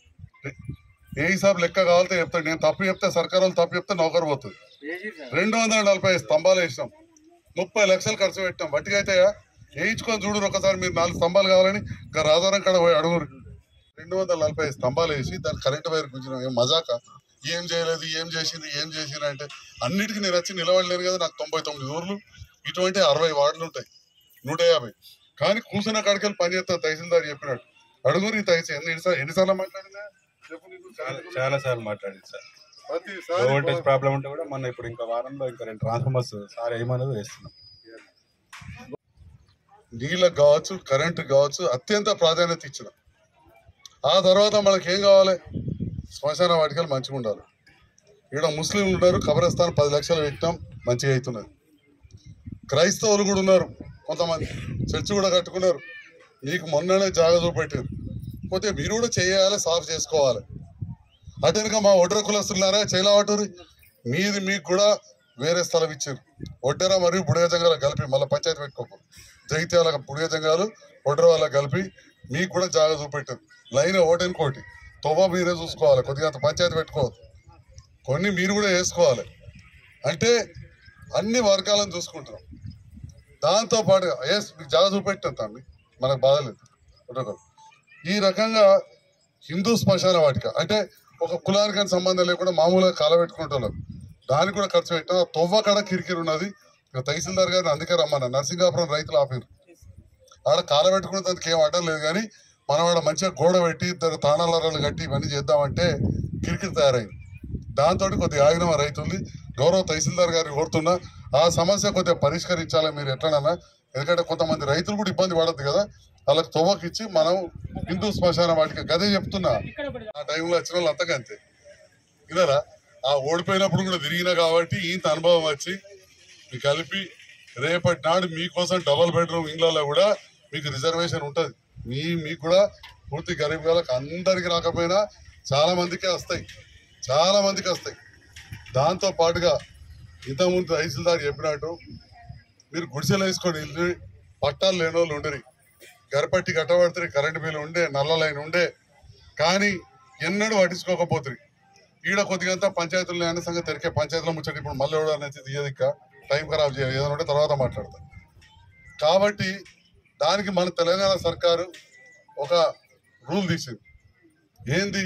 ఏ హిసాబ్ లెక్క కావాలంటే చెప్తాడు నేను తప్పు చెప్తే సర్కారు వాళ్ళు తప్పు చెప్తే నౌకరు పోతుంది రెండు వందల నలభై స్తంభాలు వేసినాం ముప్పై లక్షలు ఖర్చు పెట్టాం వట్టిగా అయితాయా వేయించుకొని చూడరు ఒకసారి మీరు నాలుగు స్తంభాలు కావాలని ఇంకా రాధారం కాడ పోయి అడుగురు రెండు వందల నలభై స్తంభాలు వేసి దాని కరెంట్ వైర్ గుంజినాం ఏం మజాక ఏం చేయలేదు ఏం చేసింది ఏం చేసింది అంటే అన్నిటికీ నేను వచ్చి నిలబడలేను కదా నాకు తొంభై తొమ్మిది ఊర్లు ఇటువంటి అరవై వార్డులు ఉంటాయి నూట యాభై కానీ కూర్చున్న కాడికెళ్ళి పని చేస్తా తహసీల్దార్ చెప్పినట్టు అడుగురు ఈ తహసీల్ ఎన్ని ఎన్నిసార్లు ఎన్నిసార్లు మాట్లాడినా చెప్పు నీకు చాలా సార్లు మాట్లాడింది సార్ లో ప్రతిసారి వోల్టేజ్ ప్రాబ్లం ఉంటే కూడా మొన్న ఇప్పుడు ఇంకా వారంలో ఇంకా రెండు ట్రాన్స్ఫార్మర్స్ సార్ ఏమన్నది వేస్తున్నాం నీళ్ళకు కావచ్చు కరెంట్ కావచ్చు అత్యంత ప్రాధాన్యత ఇచ్చిన ఆ తర్వాత మనకి ఏం కావాలి శ్మశాన వాటికలు మంచిగా ఉండాలి ఇక్కడ ముస్లింలు ఉన్నారు కబరస్థాన్ పది లక్షలు పెట్టినాం మంచిగా అవుతున్నది క్రైస్తవులు కూడా ఉన్నారు కొంతమంది చర్చి కూడా కట్టుకున్నారు మీకు మొన్ననే జాగ చూపెట్టారు పోతే మీరు కూడా చేయాలి సాఫ్ చేసుకోవాలి అటెనక మా ఒడ్ర కులస్తున్నారా చేయలేవటూరి మీది మీకు కూడా వేరే స్థలం ఇచ్చారు ఒడ్డెర మరియు బుడిగ జంగాల కలిపి మళ్ళీ పంచాయతీ పెట్టుకోకు జగిత్యాల బుడిగ జంగాలు ఒడ్డెర వాళ్ళ కలిపి మీకు కూడా జాగా చూపెట్టారు లైన్ ఓటెన్ కోటి తొవ్వ మీరే చూసుకోవాలి కొద్దిగా అంత పంచాయతీ పెట్టుకోవద్దు కొన్ని మీరు కూడా వేసుకోవాలి అంటే అన్ని వర్గాలను చూసుకుంటున్నాం దాంతో పాటు ఎస్ మీకు జాగా చూపెట్టాం తమ్మి మనకు బాధలేదు ఒకరొకరు. ఈ రకంగా హిందూ శ్మశాన వాటిక అంటే ఒక కులానికి సంబంధం లేకుండా మామూలుగా కాలబెట్టుకుంటున్నారు దానికి కూడా ఖర్చు పెట్టాం తొవ్వ కాడ కిరికిరి ఉన్నది ఇక తహసీల్దార్ గారిని అందుకే రమ్మన్న నర్సింగాపురం రైతులు ఆపారు ఆడ కాలబెట్టుకున్న దానికి ఏం అడ్డం లేదు కానీ మనం ఆడ మంచిగా గోడ పెట్టి ఇద్దరు తాణాలరాలు కట్టి ఇవన్నీ చేద్దామంటే కిరికిరి తయారైంది దాంతో కొద్దిగా ఆగిన మా రైతుల్ని గౌరవ తహసీల్దార్ గారిని కోరుతున్నా ఆ సమస్య కొద్దిగా పరిష్కరించాలి మీరు ఎట్లనన్నా ఎందుకంటే కొంతమంది రైతులు కూడా ఇబ్బంది పడద్దు కదా వాళ్ళకి తొవ్వకిచ్చి మనం హిందూ శ్మశాన వాటికి గదే చెప్తున్నా ఆ టైంలో వచ్చిన వాళ్ళు అంతగా అంతే వినరా ఆ ఓడిపోయినప్పుడు కూడా తిరిగినా కాబట్టి ఇంత అనుభవం వచ్చి మీకు కలిపి రేపటి నాడు మీకోసం డబుల్ బెడ్రూమ్ ఇండ్లలో కూడా మీకు రిజర్వేషన్ ఉంటుంది మీ మీకు కూడా పూర్తి గరీబ్ వాళ్ళకి అందరికి రాకపోయినా చాలా మందికే వస్తాయి చాలా మందికి వస్తాయి దాంతో పాటుగా ఇంతకుముందు తహసీల్దార్ చెప్పినట్టు మీరు గుడిసెలు వేసుకొని ఇల్లు పట్టాలు లేని వాళ్ళు ఉండరు గరపట్టి కట్టబడుతుంది కరెంటు బిల్లు ఉండే నల్ల లైన్ ఉండే కానీ ఎన్నడూ పట్టించుకోకపోతుంది ఈడ కొద్దిగా అంతా పంచాయతీలు అనే సంగతి తెరికే పంచాయతీలో ముచ్చట ఇప్పుడు మళ్ళీ ఎవడో అనేది తీయదు ఇంకా టైం ఖరాబ్ చేయాలి ఏదైనా ఉంటే తర్వాత మాట్లాడతాం కాబట్టి దానికి మన తెలంగాణ సర్కారు ఒక రూల్ తీసింది ఏంది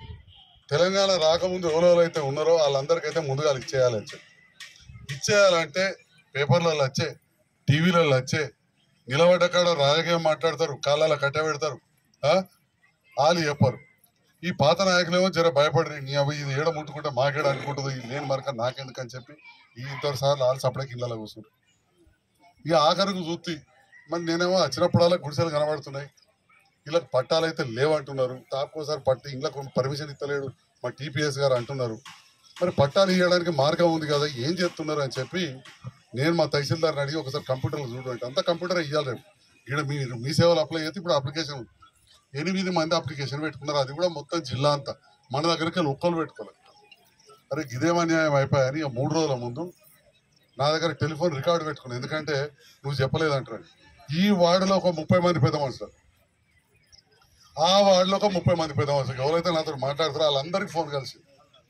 తెలంగాణ రాకముందు ఎవరెవరు అయితే ఉన్నారో వాళ్ళందరికైతే ముందుగా ఇచ్చేయాలని చెప్పి ఇచ్చేయాలంటే పేపర్లలో వచ్చే టీవీలలో వచ్చే నిలబడ్డ కాడ రాజకీయం మాట్లాడతారు కాళ్ళలో కట్టబెడతారు ఆ? వాళ్ళు చెప్పరు ఈ పాత నాయకులేమో జర భయపడి నీ అవ్వ ఇది ఏడ ముట్టుకుంటే మాకేడ అనుకుంటుంది ఇది లేని మరక నాకెందుకు అని చెప్పి ఈ ఇద్దరు సార్లు వాళ్ళు సపడకి ఇళ్ళలో కూర్చుంటారు ఇక ఆఖరికి చూస్తే మరి నేనేమో వచ్చినప్పుడల్లా గుడిసెలు కనబడుతున్నాయి ఇలా పట్టాలైతే లేవంటున్నారు తాకోసారి పట్టి ఇంట్లో పర్మిషన్ ఇస్తలేడు మా టీపీఎస్ గారు అంటున్నారు మరి పట్టాలు ఇవ్వడానికి మార్గం ఉంది కదా ఏం చేస్తున్నారు అని చెప్పి నేను మా తహసీల్దార్ని అడిగి ఒకసారి కంప్యూటర్లో చూడండి అంతా కంప్యూటర్ ఇవ్వాలి రేపు ఇక్కడ మీరు మీ సేవలు అప్లై చేస్తే ఇప్పుడు అప్లికేషన్ ఉంది. ఎనిమిది మంది అప్లికేషన్ పెట్టుకున్నారు అది కూడా మొత్తం జిల్లా అంతా మన దగ్గరికి వెళ్ళి ఒక్కరు పెట్టుకోలేదు అరే ఇదేం అన్యాయం అయిపోయాయని ఇక మూడు రోజుల ముందు నా దగ్గర టెలిఫోన్ రికార్డు పెట్టుకున్నాను ఎందుకంటే నువ్వు చెప్పలేదంటారు ఈ వార్డులో ఒక ముప్పై మంది పెద్ద మనుషులు ఆ వార్డులో ఒక ముప్పై మంది పెద్ద మనుషులు ఎవరైతే నాతో మాట్లాడతారో వాళ్ళందరికీ ఫోన్ కలిసింది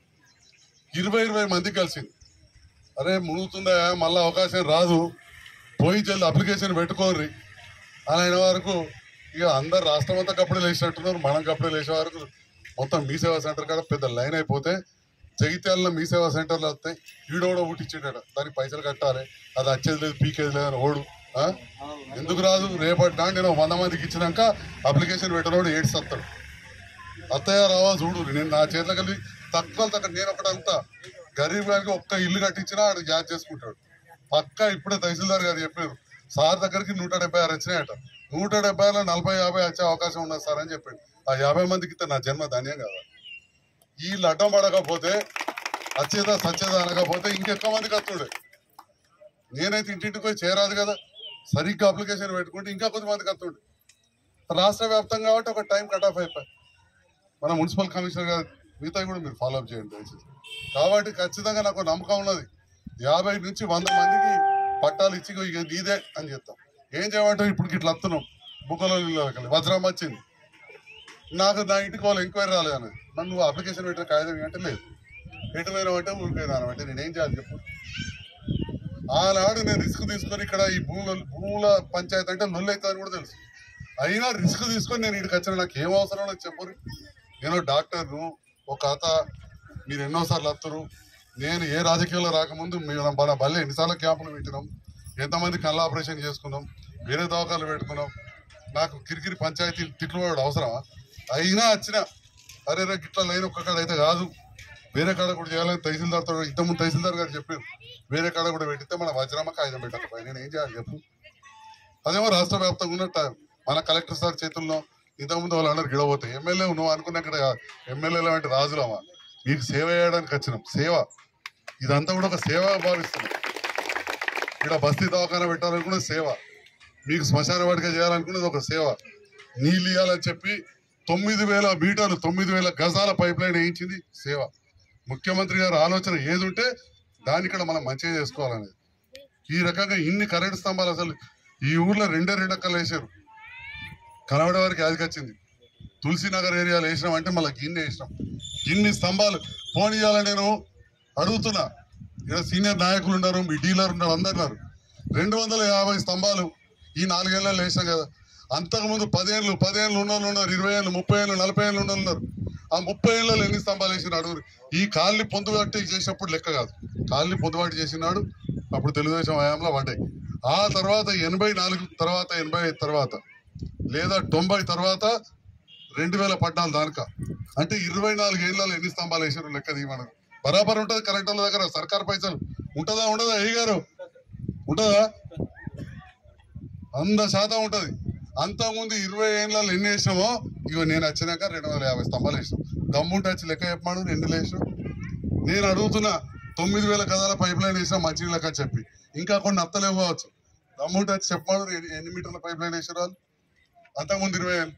ఇరవై ఇరవై మందికి కలిసింది అరే మునుగుతుందా మళ్ళీ అవకాశం రాదు పోయి చెల్లి అప్లికేషన్ పెట్టుకోర్రి అని అయిన వరకు ఇక అందరు రాష్ట్రం అంతా కప్పుడే లేచినట్టున్నారు మనం కప్పుడే లేచే వరకు మొత్తం మీ సేవా సెంటర్ కాడ పెద్ద లైన్ అయిపోతే జగిత్యాలలో మీ సేవా సెంటర్లు వస్తాయి ఈడోడో ఊటిచ్చిండట దానికి పైసలు కట్టాలి అది వచ్చేది లేదు పీకేది లేదు అని ఓడు ఆ? ఎందుకు రాదు రేపటి నాడు నేను వంద మందికి ఇచ్చినాక అప్లికేషన్ పెట్టినోడు ఏడ్స్ వస్తాడు అత్తయ్య రావా చూడు నేను నా చేతిలో కలిసి తక్కువ తక్కువ నేను ఒకటి అంతా గరీబ్ గారికి ఒక్క ఇల్లు కట్టించినా ఆడు యాద్ చేసుకుంటాడు పక్క ఇప్పుడే తహసీల్దార్ గారు చెప్పారు సార్ దగ్గరికి నూట డెబ్బై ఆరు వచ్చినాయట నూట డెబ్బైలో నలభై యాభై వచ్చే అవకాశం ఉన్నది సార్ అని చెప్పాడు ఆ యాభై మందికి ఇస్తే నా జన్మ ధన్యం కదా వీళ్ళు అడ్డం పడకపోతే వచ్చేదా సచ్చేదా అనకపోతే ఇంకెక్కువ మందికి వస్తుండే నేనైతే ఇంటింటికి పోయి చేరాదు కదా సరిగ్గా అప్లికేషన్ పెట్టుకుంటే ఇంకా కొద్ది మందికి వస్తుండే రాష్ట్ర వ్యాప్తంగా కాబట్టి ఒక టైం కట్ ఆఫ్ అయిపోయి మన మున్సిపల్ కమిషనర్ గారు మిగతా కూడా మీరు ఫాలో అప్ చేయండి దయచేసి కాబట్టి ఖచ్చితంగా నాకు నమ్మకం ఉన్నది యాభై నుంచి వంద మందికి పట్టాలు ఇచ్చి ఇగో ఇక నీదే అని చెప్తాం ఏం చేయమంటావు ఇప్పుడు ఇట్లా వస్తున్నాం బుక్కలో వజ్రం వచ్చింది నాకు నా ఇంటికి వాళ్ళు ఎంక్వైరీ రాలేదు అన్నది మరి నువ్వు అప్లికేషన్ పెట్టిన కాగితం అంటే లేదు ఎటు పోయినా అంటే ఊరిపోయినా అంటే నేనేం చేయాలి చెప్పు ఆనాడు నేను రిస్క్ తీసుకొని ఇక్కడ ఈ భూముల భూముల పంచాయతీ అంటే లొల్లు అవుతుందని కూడా తెలుసు అయినా రిస్క్ తీసుకొని నేను ఇక్కడికి వచ్చిన నాకు ఏం అవసరం నాకు చెప్పరు నేను డాక్టర్ను ఒక కథ మీరు ఎన్నోసార్లు వస్తారు నేను ఏ రాజకీయాల్లో రాకముందు మేము మన బల్లే ఎన్నిసార్లు క్యాంపులు పెట్టినాం ఎంతమంది కళ్ళ ఆపరేషన్ చేసుకున్నాం వేరే దవాఖాలు పెట్టుకున్నాం నాకు కిరికిరి పంచాయతీ తిట్లు వాడు అవసరమా అయినా వచ్చిన అరే రే గిట్ల లైన్ ఒక్క కాడ అయితే కాదు వేరే కాడ కూడా చేయాలని తహసీల్దార్తో ఇంతకుముందు తహసీల్దార్ గారు చెప్పారు వేరే కాడ కూడా పెట్టితే మన వజ్రమ్మ కాగితం పెట్టకపోయి నేను ఏం చేయాలి చెప్పు అదేమో రాష్ట్ర వ్యాప్తంగా ఉన్నట్ట మన కలెక్టర్ సార్ చేతుల్లో ఇంతకుముందు వాళ్ళందరూ గిడబోతాయి ఎమ్మెల్యే నువ్వు అనుకున్న ఇక్కడ ఎమ్మెల్యేలు అంటే రాజులమా మీకు సేవ చేయడానికి వచ్చినాం సేవ ఇదంతా కూడా ఒక సేవ భావిస్తున్నాం ఇక్కడ బస్తీ దవాఖాన పెట్టాలనుకున్న సేవ మీకు శ్మశాన వాటిక చేయాలనుకున్నది ఒక సేవ నీళ్ళు ఇవ్వాలని చెప్పి తొమ్మిది వేల మీటర్లు తొమ్మిది వేల గజాల పైప్ లైన్ వేయించింది సేవ ముఖ్యమంత్రి గారి ఆలోచన ఏది ఉంటే దాన్ని ఇక్కడ మనం మంచిగా చేసుకోవాలనేది ఈ రకంగా ఇన్ని కరెంటు స్తంభాలు అసలు ఈ ఊర్లో రెండే రెండు అక్కలు వేసారు కనబడే వారికి యాదికి వచ్చింది తులసినగర్ ఏరియాలో వేసినాం అంటే మళ్ళీ గిన్నె వేసినాం ఇన్ని స్తంభాలు ఫోన్ ఇవ్వాలని నేను అడుగుతున్నా ఇక్కడ సీనియర్ నాయకులు ఉన్నారు మీ డీలర్ ఉన్నారు అందరు ఉన్నారు రెండు వందల యాభై స్తంభాలు ఈ నాలుగేళ్ళలో వేసాం కదా అంతకుముందు పదేళ్ళు పదేళ్ళు ఉన్న వాళ్ళు ఉన్నారు ఇరవై ఏళ్ళు ముప్పై ఏళ్ళు నలభై ఏళ్ళు ఉన్న వాళ్ళు ఉన్నారు ఆ ముప్పై ఏళ్ళలో ఎన్ని స్తంభాలు వేసినాడు ఈ కాళ్ళని పొందుబాటు చేసినప్పుడు లెక్క కాదు కాళ్ళని పొందుబాటు చేసినాడు అప్పుడు తెలుగుదేశం హయాంలో పడ్డాయి ఆ తర్వాత ఎనభై నాలుగు తర్వాత ఎనభై ఐదు తర్వాత లేదా తొంభై తర్వాత రెండు వేల పద్నాలుగు దానిక అంటే ఇరవై నాలుగు ఏళ్ళలో ఎన్ని స్తంభాలు వేసారు లెక్క తీయమను బరాబర్ ఉంటుంది కరెంట్ వాళ్ళ దగ్గర సర్కార్ పైసలు ఉంటుందా ఉండదా ఏ గారు ఉంటుందా వంద శాతం ఉంటది అంతకుముందు ఇరవై ఏళ్ళలో ఎన్ని వేసినామో ఇగో నేను వచ్చినాక రెండు వందల యాభై స్తంభాలు వేసినాం దమ్ముంటే వచ్చి లెక్క చెప్పమాడు రెండు వేసినాం నేను అడుగుతున్నా తొమ్మిది వేల గదాల పైప్ లైన్ వేసినా మంచి లెక్క అని చెప్పి ఇంకా కొన్ని అత్తలేవు కావచ్చు దమ్ముంటే వచ్చి చెప్పమాడు ఎన్ని- ఎన్ని మీటర్ల పైప్ లైన్ వేసారు వాళ్ళు అంతకుముందు ఇరవై ఏళ్ళు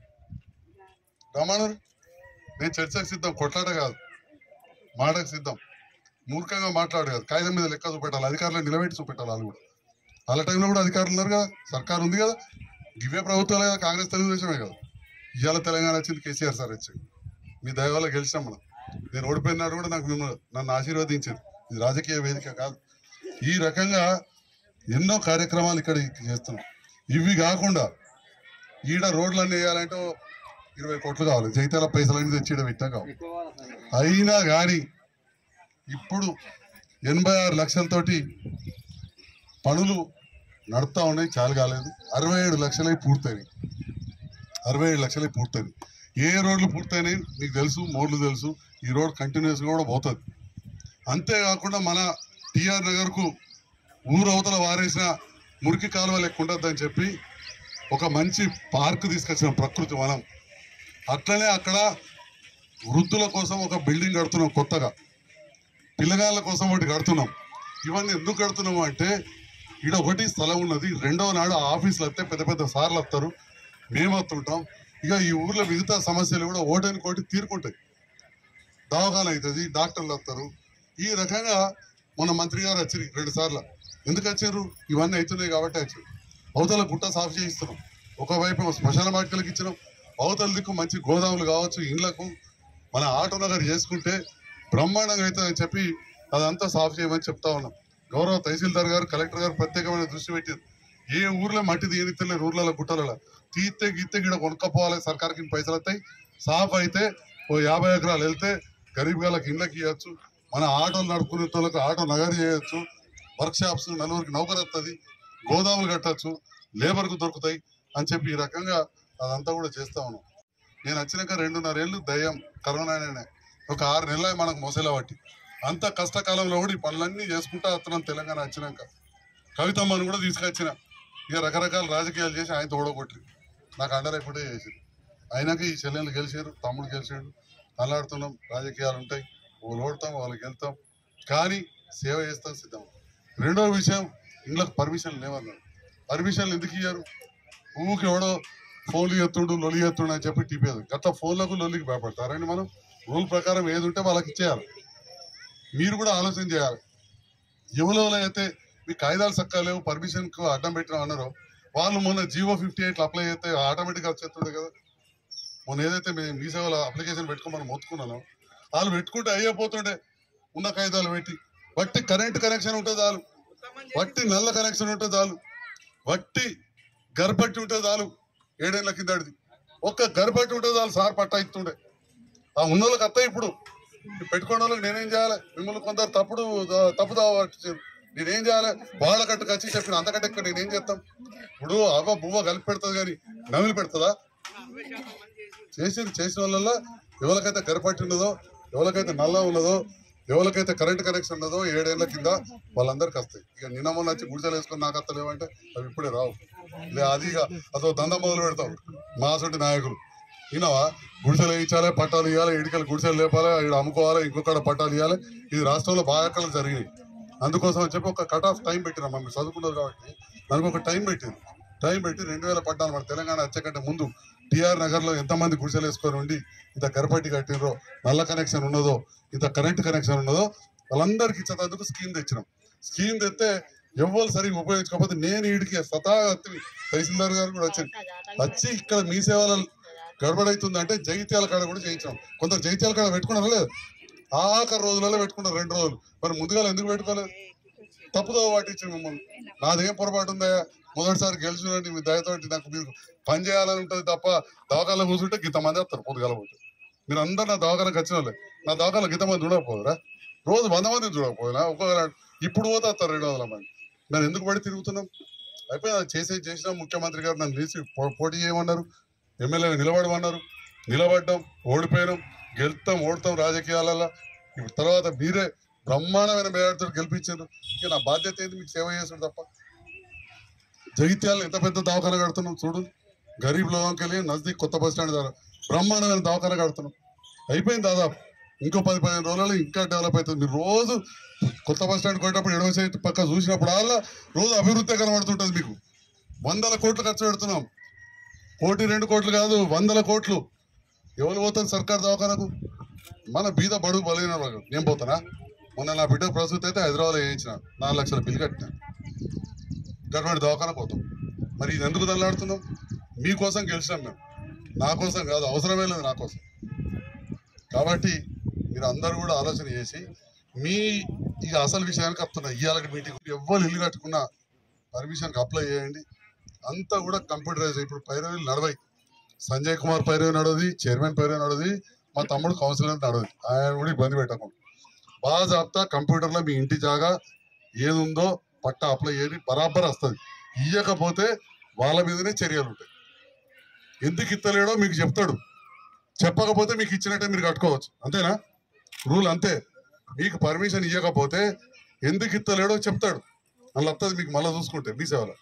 రమాను నేను చర్చకు సిద్ధం కొట్లాట కాదు మాటకు సిద్ధం మూర్ఖంగా మాట్లాడు కాదు కాగితం మీద లెక్క చూపెట్టాలి అధికారులను నిలబెట్టి చూపెట్టాలి వాళ్ళు కూడా వాళ్ళ టైంలో కూడా అధికారులు ఉన్నారు కదా సర్కారు ఉంది కదా ఇవే ప్రభుత్వాలు కదా కాంగ్రెస్ తెలుగుదేశమే కదా ఇవాళ తెలంగాణ వచ్చింది కేసీఆర్ సార్ వచ్చి మీ దయ వల్ల గెలిచాం మనం నేను ఓడిపోయినాడు కూడా నాకు మిమ్మల్ని నన్ను ఆశీర్వదించింది ఇది రాజకీయ వేదిక కాదు ఈ రకంగా ఎన్నో కార్యక్రమాలు ఇక్కడ చేస్తున్నాం ఇవి కాకుండా ఈడ రోడ్లన్నీ వేయాలంటే ఓ ఇరవై కోట్లు కావాలి జైతాల పైసలన్నీ తెచ్చి ఈడ పెట్టా కావాలి అయినా కానీ ఇప్పుడు ఎనభై ఆరు లక్షలతోటి పనులు నడుస్తూ ఉన్నాయి చాలు కాలేదు అరవై ఏడు లక్షలై పూర్తయినాయి అరవై ఏడు లక్షలై పూర్తయినాయి ఏ రోడ్లు పూర్తయినాయి మీకు తెలుసు మోడ్లు తెలుసు ఈ రోడ్ కంటిన్యూస్గా కూడా పోతుంది అంతేకాకుండా మన టిఆర్ నగర్కు ఊరు అవతల వారేసిన మురికి కాలువ లెక్క ఉండొద్దని చెప్పి ఒక మంచి పార్క్ తీసుకొచ్చిన ప్రకృతి వనం అట్లనే అక్కడ వృద్ధుల కోసం ఒక బిల్డింగ్ కడుతున్నాం కొత్తగా పిల్లగాళ్ళ కోసం ఒకటి కడుతున్నాం ఇవన్నీ ఎందుకు కడుతున్నాము అంటే ఇక్కడ ఒకటి స్థలం ఉన్నది రెండవ నాడు ఆ ఆఫీసులు వస్తే పెద్ద పెద్ద సార్లు వస్తారు మేము వస్తుంటాం ఇక ఈ ఊర్లో మిగతా సమస్యలు కూడా ఓటని కోటి తీరుకుంటాయి దవాఖాన అవుతుంది డాక్టర్లు వస్తారు ఈ రకంగా మన మంత్రి గారు వచ్చారు రెండు సార్లు ఎందుకు వచ్చారు ఇవన్నీ అవుతున్నాయి కాబట్టి వచ్చారు అవతల గుట్ట సాఫ్ చేయిస్తున్నాం ఒకవైపు శ్మశాన వాటికలకు ఇచ్చినాం అవతల దిక్కు మంచి గోదాములు కావచ్చు ఇండ్లకు మన ఆటో నగర్ చేసుకుంటే బ్రహ్మాండంగా అవుతుందని చెప్పి అదంతా సాఫ్ చేయమని చెప్తా ఉన్నాం గౌరవ తహసీల్దార్ గారు కలెక్టర్ గారు ప్రత్యేకమైన దృష్టి పెట్టారు ఏ ఊర్లో మట్టి తీయనిత్తలేదు ఊర్లలో గుట్టలలో తీస్తే గీస్తే గిడ కొనుక్కపోవాలి సర్కార్కి పైసలు వస్తాయి సాఫ్ అయితే ఓ యాభై ఎకరాలు వెళ్తే గరీబ్ గాళ్ళకి ఇళ్ళకి ఇవ్వచ్చు మన ఆటోలు నడుపుకునే వాళ్ళకి ఆటో నగరు చేయొచ్చు వర్క్ షాప్స్ నలుగురికి నౌకరు వస్తుంది గోదాములు కట్టచ్చు లేబర్కు దొరుకుతాయి అని చెప్పి ఈ రకంగా అదంతా కూడా చేస్తా ఉన్నాం నేను వచ్చినాక రెండున్నర ఏళ్ళు దయ్యం కరోనానే ఒక ఆరు నెలలు మనకు మొసలా పట్టి అంత కష్టకాలంలో కూడా ఈ పనులన్నీ చేసుకుంటా వస్తున్నాం తెలంగాణ వచ్చినాక కవితమ్మను కూడా తీసుకొచ్చిన ఇక రకరకాల రాజకీయాలు చేసి ఆయన తోడగొట్టి నాకు అండర్ అయిపోతే చేసింది అయినాక ఈ చెల్లెళ్ళు గెలిచారు తమ్ముడు గెలిచాడు అల్లాడుతున్నాం రాజకీయాలు ఉంటాయి వాళ్ళు ఓడతాం వాళ్ళకి వెళ్తాం కానీ సేవ చేస్తాం సిద్ధం రెండో విషయం ఇంట్లోకి పర్మిషన్ లేవన్నారు పర్మిషన్లు ఎందుకు ఇయ్యారు ఊరికి ఎవడో ఫోన్లు ఎత్తుండు లొలి ఎత్తుండు అని చెప్పి టిపేది గత ఫోన్లకు లొల్లికి భయపడతారండి మనం రూల్ ప్రకారం ఏది ఉంటే వాళ్ళకి ఇచ్చేయాలి మీరు కూడా ఆలోచన చేయాలి ఎవరో అయితే మీ కాగితాలు చక్కగా లేవు పర్మిషన్ కు అడ్డం పెట్టినా అన్నారో వాళ్ళు మొన్న జీవో ఫిఫ్టీ ఎయిట్ అప్లై చేస్తే ఆటోమేటిక్గా వచ్చేస్తుండే కదా మొన్న ఏదైతే మేము మీ సేవలో అప్లికేషన్ పెట్టుకోమని మొత్తుకున్నానో వాళ్ళు పెట్టుకుంటే అయ్యపోతుండే ఉన్న కాగితాలు పెట్టి వట్టి కరెంట్ కనెక్షన్ ఉంటే చాలు వట్టి నల్ల కనెక్షన్ ఉంటే చాలు వట్టి గర్భట్టి ఉంటే చాలు ఏడేళ్ల కిందడిది ఒక్క గర్భట్టి ఉంటే చాలు సార్ పట్టా ఇస్తుండే ఆ ఉన్న వాళ్ళకి అత్త ఇప్పుడు ఈ పెట్టుకున్న వాళ్ళకి నేనేం చేయాలి మిమ్మల్ని కొందరు తప్పుడు తప్పుదావ పట్టించారు నేనేం చేయాలి వాళ్ళ కట్టుకు వచ్చి చెప్పిన అంతకంటే ఎక్కువ నేనేం చేస్తాం ఇప్పుడు అవ్వ బువ్వ కలిపి పెడుతుంది కానీ నమిలి పెడుతుందా చేసింది చేసిన వాళ్ళల్లో ఎవరికైతే గర్భట్టి ఉన్నదో ఎవరికైతే నల్ల ఉన్నదో ఎవరికైతే కరెంట్ కనెక్షన్ ఉన్నదో ఏడేళ్ల కింద వాళ్ళందరికీ వస్తాయి ఇక నిన్న మొన్న వచ్చి గుడిసెలు వేసుకొని నాకు అత్త లేవంటే అవి ఇప్పుడే రావు లే అది ఇక అదో దండం మొదలు పెడతాం మాసంటి నాయకులు విన్నావా గుడిసెలు వేయించాలి పట్టాలు ఇవ్వాలి ఇడికలు గుడిసెలు లేపాలి ఇక్కడ అమ్ముకోవాలి ఇంకొకటి పట్టాలు ఇవ్వాలి ఇది రాష్ట్రంలో బాగా ఎక్కలు జరిగినాయి అందుకోసం అని చెప్పి ఒక కట్ ఆఫ్ టైం పెట్టినాం మేము చదువుకున్నారు కాబట్టి మనకు ఒక టైం పెట్టింది టైం పెట్టి రెండు వేల పద్నాలుగు మన తెలంగాణ వచ్చేకంటే ముందు టిఆర్ నగర్ లో ఎంతమంది గుడిసెలు వేసుకొని ఉండి ఇంత గరపట్టి కట్టినరో నల్ల కనెక్షన్ ఉన్నదో ఇంత కరెంట్ కనెక్షన్ ఉన్నదో వాళ్ళందరికీ ఇచ్చేందుకు స్కీమ్ తెచ్చినాం స్కీమ్ తెస్తే ఎవ్వరు సరిగ్గా ఉపయోగించకపోతే నేను వీడికి సతా తహసీల్దార్ గారు కూడా వచ్చాను వచ్చి ఇక్కడ మీ సేవల గడబడవుతుంది అంటే జైత్యాల కాడ కూడా చేయించాం కొందరు జైత్యాల కాడ పెట్టుకున్నారా లేదు ఆఖరి రోజులలో పెట్టుకున్నారు రెండు రోజులు మరి ముందుగా ఎందుకు పెట్టుకోలేదు తప్పుదో పాటించి మిమ్మల్ని నాదేం పొరపాటు ఉందా మొదటిసారి గెలిచినండి మీ దయతోటి నాకు మీరు పని చేయాలని ఉంటుంది తప్ప దవాఖానలో కూర్చుంటే ఇంత మంది వస్తారు పొద్దుగాల పోతే మీరు అందరు నా దవాఖానకు వచ్చిన వాళ్ళే నా దవాఖానకు ఇంతమంది చూడకపోదురా రోజు వంద మంది చూడకపోయినా ఒక్కొక్క ఇప్పుడు పోతే వస్తారు రెండు వందల మంది మేము ఎందుకు పడి తిరుగుతున్నాం అయిపోయి అది చేసే చేసిన ముఖ్యమంత్రి గారు నన్ను తీసి పో- పోటీ చేయమన్నారు ఎమ్మెల్యే నిలబడమన్నారు నిలబడ్డాం ఓడిపోయినాం గెలుస్తాం ఓడతాం రాజకీయాలలో ఇప్పుడు తర్వాత మీరే బ్రహ్మాండమైన మేడాడుతో గెలిపించారు ఇక నా బాధ్యత ఏంది మీకు సేవ చేసుడు తప్ప జగిత్యాలు ఎంత పెద్ద దవాఖాన కడుతున్నాం చూడు గరీబ్ లోకంకి వెళ్ళి నజదీక్ కొత్త బస్ స్టాండ్ ద్వారా బ్రహ్మాండమైన దవాఖాన కడుతున్నాం అయిపోయింది దాదాపు ఇంకో పది పదిహేను రోజులలో ఇంకా డెవలప్ అవుతుంది మీరు రోజు కొత్త బస్ స్టాండ్ కొట్టేటప్పుడు ఎడవ సైడ్ పక్క చూసినప్పుడు అలా రోజు అభివృద్ధి కనబడుతుంటుంది మీకు వందల కోట్లు ఖర్చు పెడుతున్నాం కోటి రెండు కోట్లు కాదు వందల కోట్లు ఎవరు పోతారు సర్కార్ దవాఖానకు మన బీద బడుగు బలైన వాళ్ళు నేను పోతానా మొన్న నా బిడ్డ ప్రసూతి అయితే హైదరాబాద్లో వేయించిన నాలుగు లక్షల బిల్లు కట్టిన గవర్నమెంట్ దవాఖాన పోతాం మరి ఇది ఎందుకు తల్లాడుతున్నాం మీకోసం గెలిచినాం మేము నా కోసం కాదు అవసరమే లేదు నా కోసం కాబట్టి మీరు అందరూ కూడా ఆలోచన చేసి మీ ఇక అసలు విషయానికి వస్తున్నా ఇవాళ మీటింగ్ ఎవ్వరు ఇల్లు కట్టుకున్నా పర్మిషన్కి అప్లై చేయండి అంతా కూడా కంప్యూటరైజ్ ఇప్పుడు పైరవీలు నడవై సంజయ్ కుమార్ పైరవి నడవది చైర్మన్ పైరవి నడవది మా తమ్ముడు కౌన్సిలర్ నడవది ఆయన కూడా ఇబ్బంది పెట్టకుండా బాగా చెప్తా కంప్యూటర్లో మీ ఇంటి జాగా ఏది ఉందో పట్టా అప్లై చేయండి బరాబర్ వస్తుంది ఇయ్యకపోతే వాళ్ళ మీదనే చర్యలు ఉంటాయి ఎందుకు ఇత్తలేడో మీకు చెప్తాడు చెప్పకపోతే మీకు ఇచ్చినట్టే మీరు కట్టుకోవచ్చు అంతేనా రూల్ అంతే మీకు పర్మిషన్ ఇవ్వకపోతే ఎందుకు ఇత్తలేడో చెప్తాడు మళ్ళీ వస్తుంది మీకు మళ్ళీ చూసుకుంటే మీ సేవలో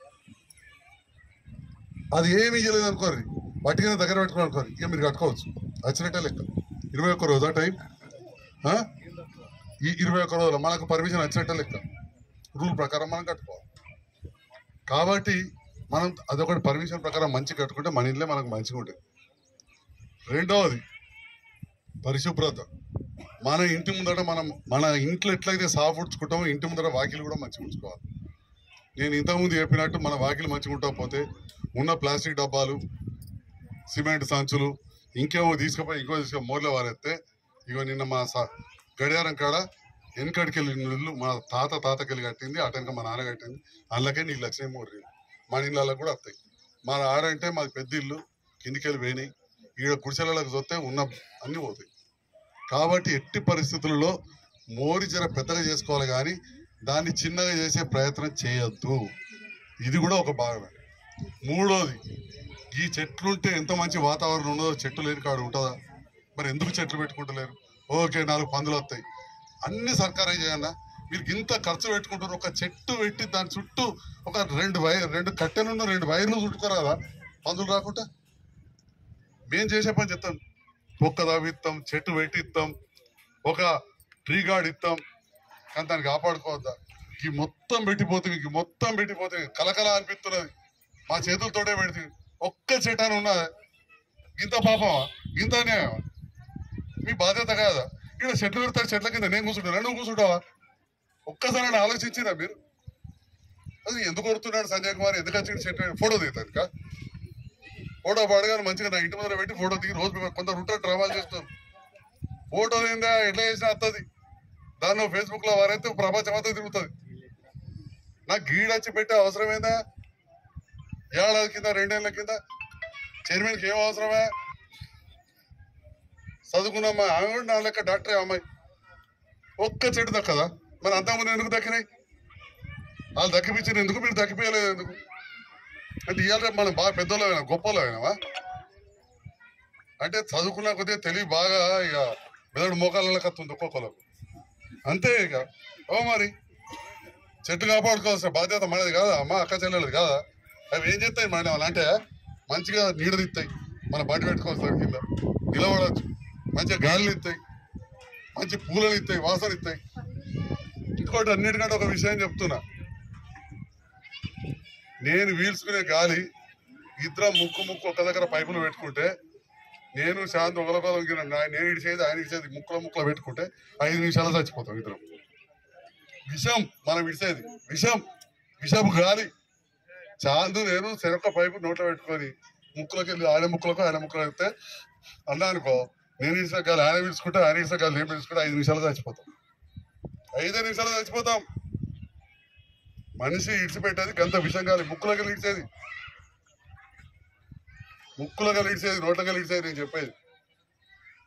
అది ఏమి ఇయ్యలేదు అనుకోరు వాటికైనా దగ్గర పెట్టుకోవాలి అనుకోరు ఇక మీరు కట్టుకోవచ్చు వచ్చినట్టే లెక్క ఇరవై ఒక్క రోజా టైం ఆ? ఈ ఇరవై ఒక్క రోజులు మనకు పర్మిషన్ వచ్చినట్టే లెక్క రూల్ ప్రకారం మనం కట్టుకోవాలి కాబట్టి మనం అదొకటి పర్మిషన్ ప్రకారం మంచి కట్టుకుంటే మన ఇల్లే మనకు మంచిగా ఉంటుంది రెండవది పరిశుభ్రత మన ఇంటి ముందర మనం మన ఇంట్లో ఎట్లయితే సాఫ్ ఉడ్చుకుంటామో ఇంటి ముందర వాకిలు కూడా మంచిగా ఉంచుకోవాలి నేను ఇంతకుముందు చెప్పినట్టు మన వాకిలు మంచిగా ఉండకపోతే ఉన్న ప్లాస్టిక్ డబ్బాలు సిమెంట్ సంచులు ఇంకేమో తీసుకుపోయి ఇంకో తీసుకుని మోర్లో వారేస్తే ఇగో నిన్న మా సా గడియారం కాడ వెనకడికెళ్ళి నీళ్ళు మా తాత తాతకెళ్ళి కట్టింది అటెనక మా నాన్న కట్టింది అందులోకే నీళ్ళు వచ్చినాయి మోర్రి మన ఇళ్ళకి కూడా వస్తాయి మన ఆడంటే మాది పెద్ద ఇల్లు కిందికెళ్ళి పోయినాయి ఈడ గుడిసెలకు చూస్తే ఉన్న అన్ని పోతాయి కాబట్టి ఎట్టి పరిస్థితులలో మోరి జర పెద్దగా చేసుకోవాలి కానీ దాన్ని చిన్నగా చేసే ప్రయత్నం చేయొద్దు ఇది కూడా ఒక భాగమే మూడోది ఈ చెట్లుంటే ఎంత మంచి వాతావరణం ఉన్నదో చెట్టు లేని కాడు ఉంటుందా మరి ఎందుకు చెట్లు పెట్టుకుంటలేరు ఓకే నాలుగు పందులు వస్తాయి అన్ని సర్కారే చేయన్నా మీరు ఇంత ఖర్చు పెట్టుకుంటారు ఒక చెట్టు పెట్టి దాని చుట్టూ ఒక రెండు వైర్ రెండు కట్టెలున్న రెండు వైర్లు చుట్టుకోరాదా పందులు రాకుండా మేం చేసే పని చెప్తాం కుక్క తవ్విస్తాం చెట్టు పెట్టి ఇస్తాం ఒక ట్రీ గార్డ్ ఇస్తాం కానీ దాన్ని కాపాడుకోవద్దా ఈ మొత్తం పెట్టిపోతే ఈ మొత్తం పెట్టిపోతే కలకల అనిపిస్తున్నది మా చేతులతోటే పెడితే ఒక్క చెట్టు అని ఉన్నది ఇంత పాపమా ఇంత అన్యాయమా మీ బాధ్యత కాదా ఇక్కడ చెట్లు పెడతారు చెట్ల కింద నేను కూర్చుంటా నువ్వు కూర్చుంటావా ఒక్కసారి ఆలోచించిరా మీరు అది ఎందుకు కొడుతున్నాడు సంజయ్ కుమార్ ఎందుకు వచ్చి చెట్టు ఫోటో దిగుతాను ఫోటో పడగానే మంచిగా నా ఇంటి ముందర పెట్టి ఫోటో దిగి రోజు కొందరు ఉంటారు డ్రామాలు చేస్తారు ఫోటో ఏందా ఎట్లా చేసినా వస్తుంది దానిలో ఫేస్బుక్ లో వారైతే ప్రపంచం అంతా తిరుగుతుంది నాకు గీడొచ్చి పెట్టే అవసరం ఏందా ఏడాది కింద రెండేళ్ల కింద చైర్మన్కి ఏం అవసరమే చదువుకున్నమ్మా ఆమె కూడా నా లెక్క డాక్టరే అమ్మాయి ఒక్క చెట్టు దక్కదా మరి అంతకుముందు ఎందుకు దక్కినాయి వాళ్ళు దక్కిపించారు ఎందుకు మీరు దక్కిపోయలేదు ఎందుకు అంటే ఇవాళ రేపు మనం బాగా పెద్దోళ్ళమైనా గొప్పలమైనావా అంటే చదువుకున్న కొద్దిగా తెలివి బాగా ఇక మెదడు మోకాళ్ళ కత్తుంది ఒక్కొక్కలకు అంతే ఇక ఓ మరి చెట్టు కాపాడుకోవాల్సిన బాధ్యత మనది కాదా అమ్మ అక్క చెల్లెలది కాదా అవి ఏం చేస్తాయి మన అంటే మంచిగా నీడనిస్తాయి మన బయట పెట్టుకోవచ్చు కింద నిలబడవచ్చు మంచిగా గాలిని ఇస్తాయి మంచి పూలను ఇస్తాయి వాసన ఇస్తాయి ఇంకోటి అన్నిటికంటే ఒక విషయం చెప్తున్నా నేను వీల్చుకునే గాలి ఇద్దరం ముక్కు ముక్కు ఒక దగ్గర పైపులు పెట్టుకుంటే నేను శాంతి ఒకరికొకరు నేను ఇడిచేది ఆయన ఇడిచేది ముక్కులో ముక్కులో పెట్టుకుంటే ఐదు నిమిషాలు చచ్చిపోతాం ఇద్దరం విషం మనం ఇడిచేది విషం విషపు గాలి చాందు నేను చెరొక్క పైపు నోట్లో పెట్టుకొని ముక్కులోకి వెళ్ళి ఆయన ముక్కులకు ఆయన ముక్కులో వెళ్తే అన్నా అనుకో నేను ఇడిచిన గాలి ఆయన విడుచుకుంటే ఆయన ఇడిచిన గాలి నేను విడుచుకుంటే ఐదు నిమిషాలు చచ్చిపోతాం ఐదు నిమిషాలు చచ్చిపోతాం మనిషి ఇడిచిపెట్టేది గంత విషం గాలి ముక్కులోకి వెళ్ళి ఇడిచేది ముక్కులో కలిడిసేది నోట్లో కలిడిసేది నేను చెప్పేది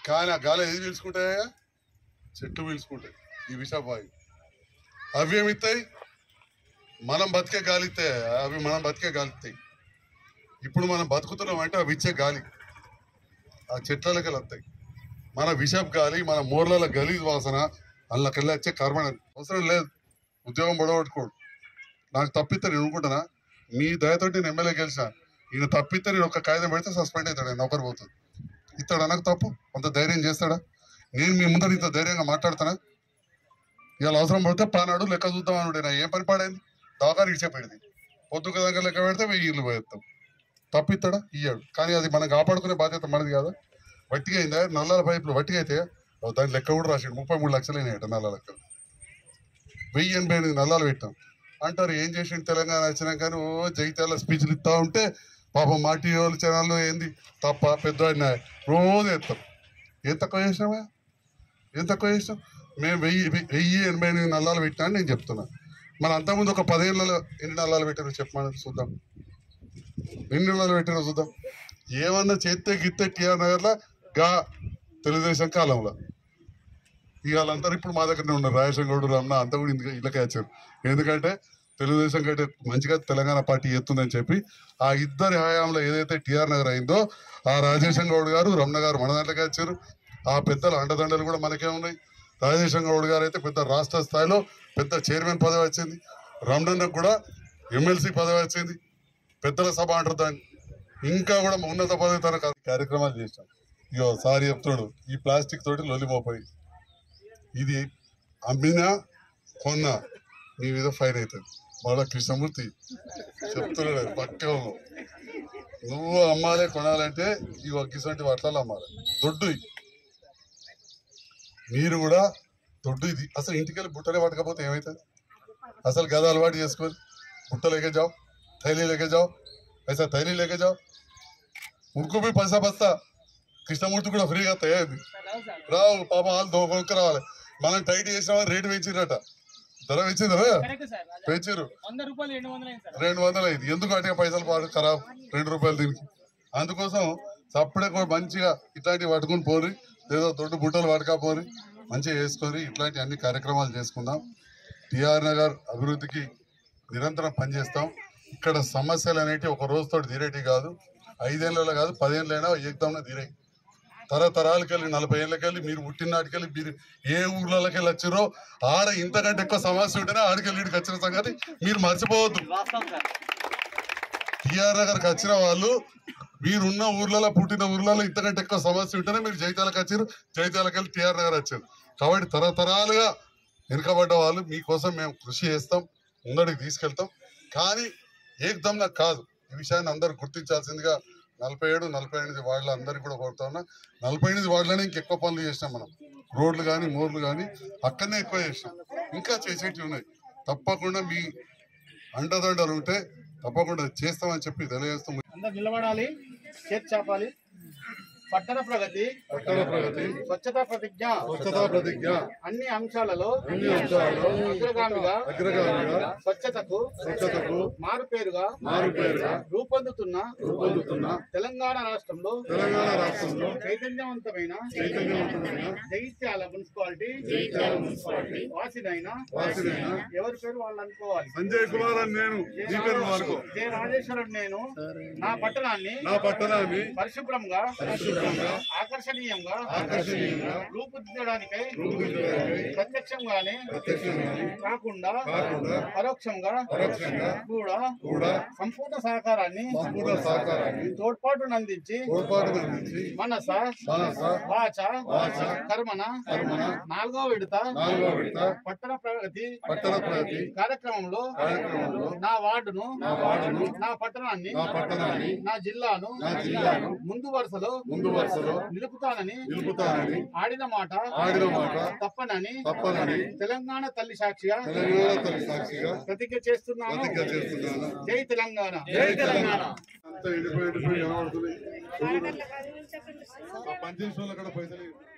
కానీ ఆ గాలి ఏది పీల్చుకుంటాయా చెట్లు పీల్చుకుంటాయి ఈ విషవాయు అవి ఏమిస్తాయి మనం బతికే గాలి ఇస్తాయి అవి మనం బతికే గాలి ఇస్తాయి ఇప్పుడు మనం బతుకుతున్నాం అంటే అవి ఇచ్చే గాలి ఆ చెట్లకి వస్తాయి మన విషపు గాలి మన మూర్ల గలీజ్ వాసన అందులోకెళ్ళి వచ్చే కర్మ అవసరం లేదు ఉద్యోగం పొడగొట్టుకోడు నాకు తప్పితే నేను అనుకుంటున్నా మీ దయతోటి నేను ఎమ్మెల్యే గెలిచిన ఈయన తప్పితే నేను ఒక కాగితం పెడితే సస్పెండ్ అవుతాడు ఆయన నౌకరు పోతుంది ఇస్తాడా నాకు తప్పు అంత ధైర్యం చేస్తాడా నేను మీ ముందర ఇంత ధైర్యంగా మాట్లాడతానా ఇవాళ అవసరం పడితే పానాడు లెక్క చూద్దాం అనుడే నా ఏం పని పాడైంది దవాఖాన ఇచ్చేపెడింది పొద్దుక దగ్గర లెక్క పెడితే వెయ్యి ఇల్లు పోయేస్తాం తప్పిస్తాడా ఇయ్యాడు కానీ అది మనం కాపాడుకునే బాధ్యత మనది కాదా వట్టిగా అయిందా నల్లల పైపులు వట్టిగా అయితే ఓ దాని లెక్క కూడా రాసాడు ముప్పై మూడు లక్షలు అయినాయట నల్ల లెక్కలు వెయ్యి ఎనభై ఎనిమిది నల్లాలు పెట్టాం అంటారు ఏం చేసిండు తెలంగాణ వచ్చినాక కానీ ఓ జగిత్యాల స్పీచ్లు ఇస్తా ఉంటే పాపం మా టీవీ వాళ్ళు ఛానల్లో ఏంది తప్ప పెద్ద రోజు ఎత్తాం ఏం తక్కువ చేసినామా ఏం తక్కువ చేసినాం మేము వెయ్యి వెయ్యి- వెయ్యి ఎనభై ఎనిమిది నల్లాలు పెట్టినా అని నేను చెప్తున్నా మన అంతకుముందు ఒక పదేళ్లలో ఎన్ని నల్లాలు పెట్టారో చెప్పమని చూద్దాం ఎన్ని నల్లాలు పెట్టారో చూద్దాం ఏమన్నా చేస్తే గిత్తే టీఆర్ నగర్లో గా తెలుగుదేశం కాలంలో ఇక వాళ్ళందరూ ఇప్పుడు మా దగ్గరనే ఉన్నారు రాజేశం గౌడ్ రమణ అంతా కూడా ఇందుకే ఇళ్ళకే వచ్చారు ఎందుకంటే తెలుగుదేశం కంటే మంచిగా తెలంగాణ పార్టీ ఎత్తుందని చెప్పి ఆ ఇద్దరి హయాంలో ఏదైతే టీఆర్ నగర్ అయిందో ఆ రాజేశం గౌడ్ గారు రమణ గారు మన దాంట్లోకి వచ్చారు ఆ పెద్దల అండదండలు కూడా మనకే ఉన్నాయి రాజేశం గౌడ్ గారు అయితే పెద్ద రాష్ట్ర స్థాయిలో పెద్ద చైర్మన్ పదవి వచ్చింది రమణన్నకు కూడా ఎమ్మెల్సీ పదవి వచ్చింది పెద్దల సభ అంటారు దాన్ని ఇంకా కూడా ఉన్నత పదవి తన కార్యక్రమాలు చేశాం ఇగో సారి చెప్తాడు ఈ ప్లాస్టిక్ తోటి లొలిమోపోయి ఇది అమ్మినా కొన్నా నీ మీద ఫైన్ అవుతుంది మళ్ళా కృష్ణమూర్తి చెప్తున్నాడు పక్క నువ్వు అమ్మాలే కొనాలంటే ఈ ఒక్కిసంటి వాటిలో అమ్మాలి దొడ్డు ఇవి. మీరు కూడా దొడ్డు ఇది అసలు ఇంటికెళ్ళి బుట్టలే పట్టకపోతే ఏమవుతుంది అసలు గద అలవాటు చేసుకొని బుట్ట లేకే జావు थैली लेके जाओ ऐसा थैली लेके जाओ उनको भी पैसा बचता కృష్ణమూర్తి కూడా ఫ్రీగా తయారు రావు పాప వాళ్ళు దోకొక్క రావాలి మనం టైట్ చేసినామని రేటు పెంచిరట ధర పెంచిందా పెంచారు రెండు వందలు అయింది ఎందుకు అటుగా పైసలు పాడు ఖరాబ్ రెండు రూపాయలు దీనికి అందుకోసం సప్పుడే కూడా మంచిగా ఇట్లాంటివి పట్టుకుని పోరి లేదా దొడ్డు బుట్టలు పట్టుకపోరి మంచిగా చేసుకొని ఇట్లాంటి అన్ని కార్యక్రమాలు చేసుకుందాం టిఆర్ నగర్ అభివృద్ధికి నిరంతరం పనిచేస్తాం ఇక్కడ సమస్యలు అనేటివి ఒక రోజుతో తీరేటి కాదు ఐదేళ్ళలో కాదు పదేళ్ళైనా ఏకదమ్న తీరాయి తరతరాలకెళ్ళి నలభై ఏళ్ళకెళ్ళి మీరు పుట్టిన నాటికెళ్ళి మీరు ఏ ఊర్లకి వెళ్ళి వచ్చిరో ఆడ ఇంతకంటే ఎక్కువ సమస్య ఉంటేనే ఆడికెళ్ళి ఇక్కడికి వచ్చిన సంగతి మీరు మర్చిపోవద్దు టిఆర్ నగర్కి వచ్చిన వాళ్ళు మీరున్న ఊర్లలో పుట్టిన ఊర్లలో ఇంతకంటే ఎక్కువ సమస్య ఉంటేనే మీరు జైతాలకు వచ్చారు జైతాలకు వెళ్ళి టిఆర్ నగర్ వచ్చారు కాబట్టి తరతరాలుగా వెనుకబడ్డ వాళ్ళు మీకోసం మేము కృషి చేస్తాం ముందడికి తీసుకెళ్తాం కానీ ఏకదమ్న కాదు ఈ విషయాన్ని అందరూ గుర్తించాల్సిందిగా నలభై ఏడు నలభై ఎనిమిది వార్డులు అందరికీ కూడా కోరుతా ఉన్నా నలభై ఎనిమిది వార్డులోనే ఇంకెక్కువ పనులు చేసినాం మనం రోడ్లు కానీ మోర్లు కానీ అక్కడనే ఎక్కువ చేసినాం ఇంకా చేసేటివి ఉన్నాయి తప్పకుండా మీ అండదండలు ఉంటే తప్పకుండా చేస్తామని చెప్పి తెలియజేస్తాం అందరు నిలబడాలి చేతి చాపాలి పట్టణ ప్రగతి పట్టణ ప్రగతి స్వచ్ఛతా ప్రతిజ్ఞ స్వచ్ఛతా ప్రతిజ్ఞ అన్ని అంశాలలో అన్ని అంశాలలో అగ్రగామిగా అగ్రగామిగా స్వచ్ఛతకు స్వచ్ఛతకు మారుపేరుగా మారుపేరుగా రూపొందుతున్న రూపొందుతున్న తెలంగాణ రాష్ట్రంలో తెలంగాణ రాష్ట్రంలో చైతన్యవంతమైన చైతన్యవంతమైన జగిత్యాల మున్సిపాలిటీ వాసినైన వాసినైన ఎవరి పేరు వాళ్ళు అనుకోవాలి సంజయ్ కుమార్ అని నేను నీ పేరు అనుకో జే రాజేశ్వరన్ నేను నా పట్టణాన్ని నా పట్టణాన్ని పరిశుభ్రంగా పరిశుభ్రంగా ఆకర్షణీయంగా ఆకర్షణీయంగా రూపుదిద్దడానికై రూపుదిద్దడానికై ప్రత్యక్షంగానే ప్రత్యక్షంగానే కాకుండా కాకుండా పరోక్షంగా పరోక్షంగా కూడా కూడా సంపూర్ణ సహకారాన్ని సంపూర్ణ సహకారాన్ని తోడ్పాటును అందించి తోడ్పాటును అందించి మనస మనస వాచ వాచ కర్మన కర్మణ నాలుగో విడత నాలుగో విడత పట్టణ ప్రగతి పట్టణ ప్రగతి కార్యక్రమంలో కార్యక్రమంలో నా వార్డును నా వార్డును నా పట్టణాన్ని నా పట్టణాన్ని నా జిల్లాను నా జిల్లాను ముందు వరుసలో ముందు వరుసలో నిలుపుతానని నిలుపుతానని ఆడిన మాట ఆడిన మాట తప్పనని తప్పనని తెలంగాణ తల్లి సాక్షిగా తెలంగాణ తల్లి సాక్షిగా ప్రతిజ్ఞ చేస్తున్నాను ప్రతిజ్ఞ చేస్తున్నాను జై తెలంగాణ జై తెలంగాణ అంతా ఎండిపోయి ఎండిపోయి కనబడుతుంది ఆ పంచాయతీ అక్కడ పైసలు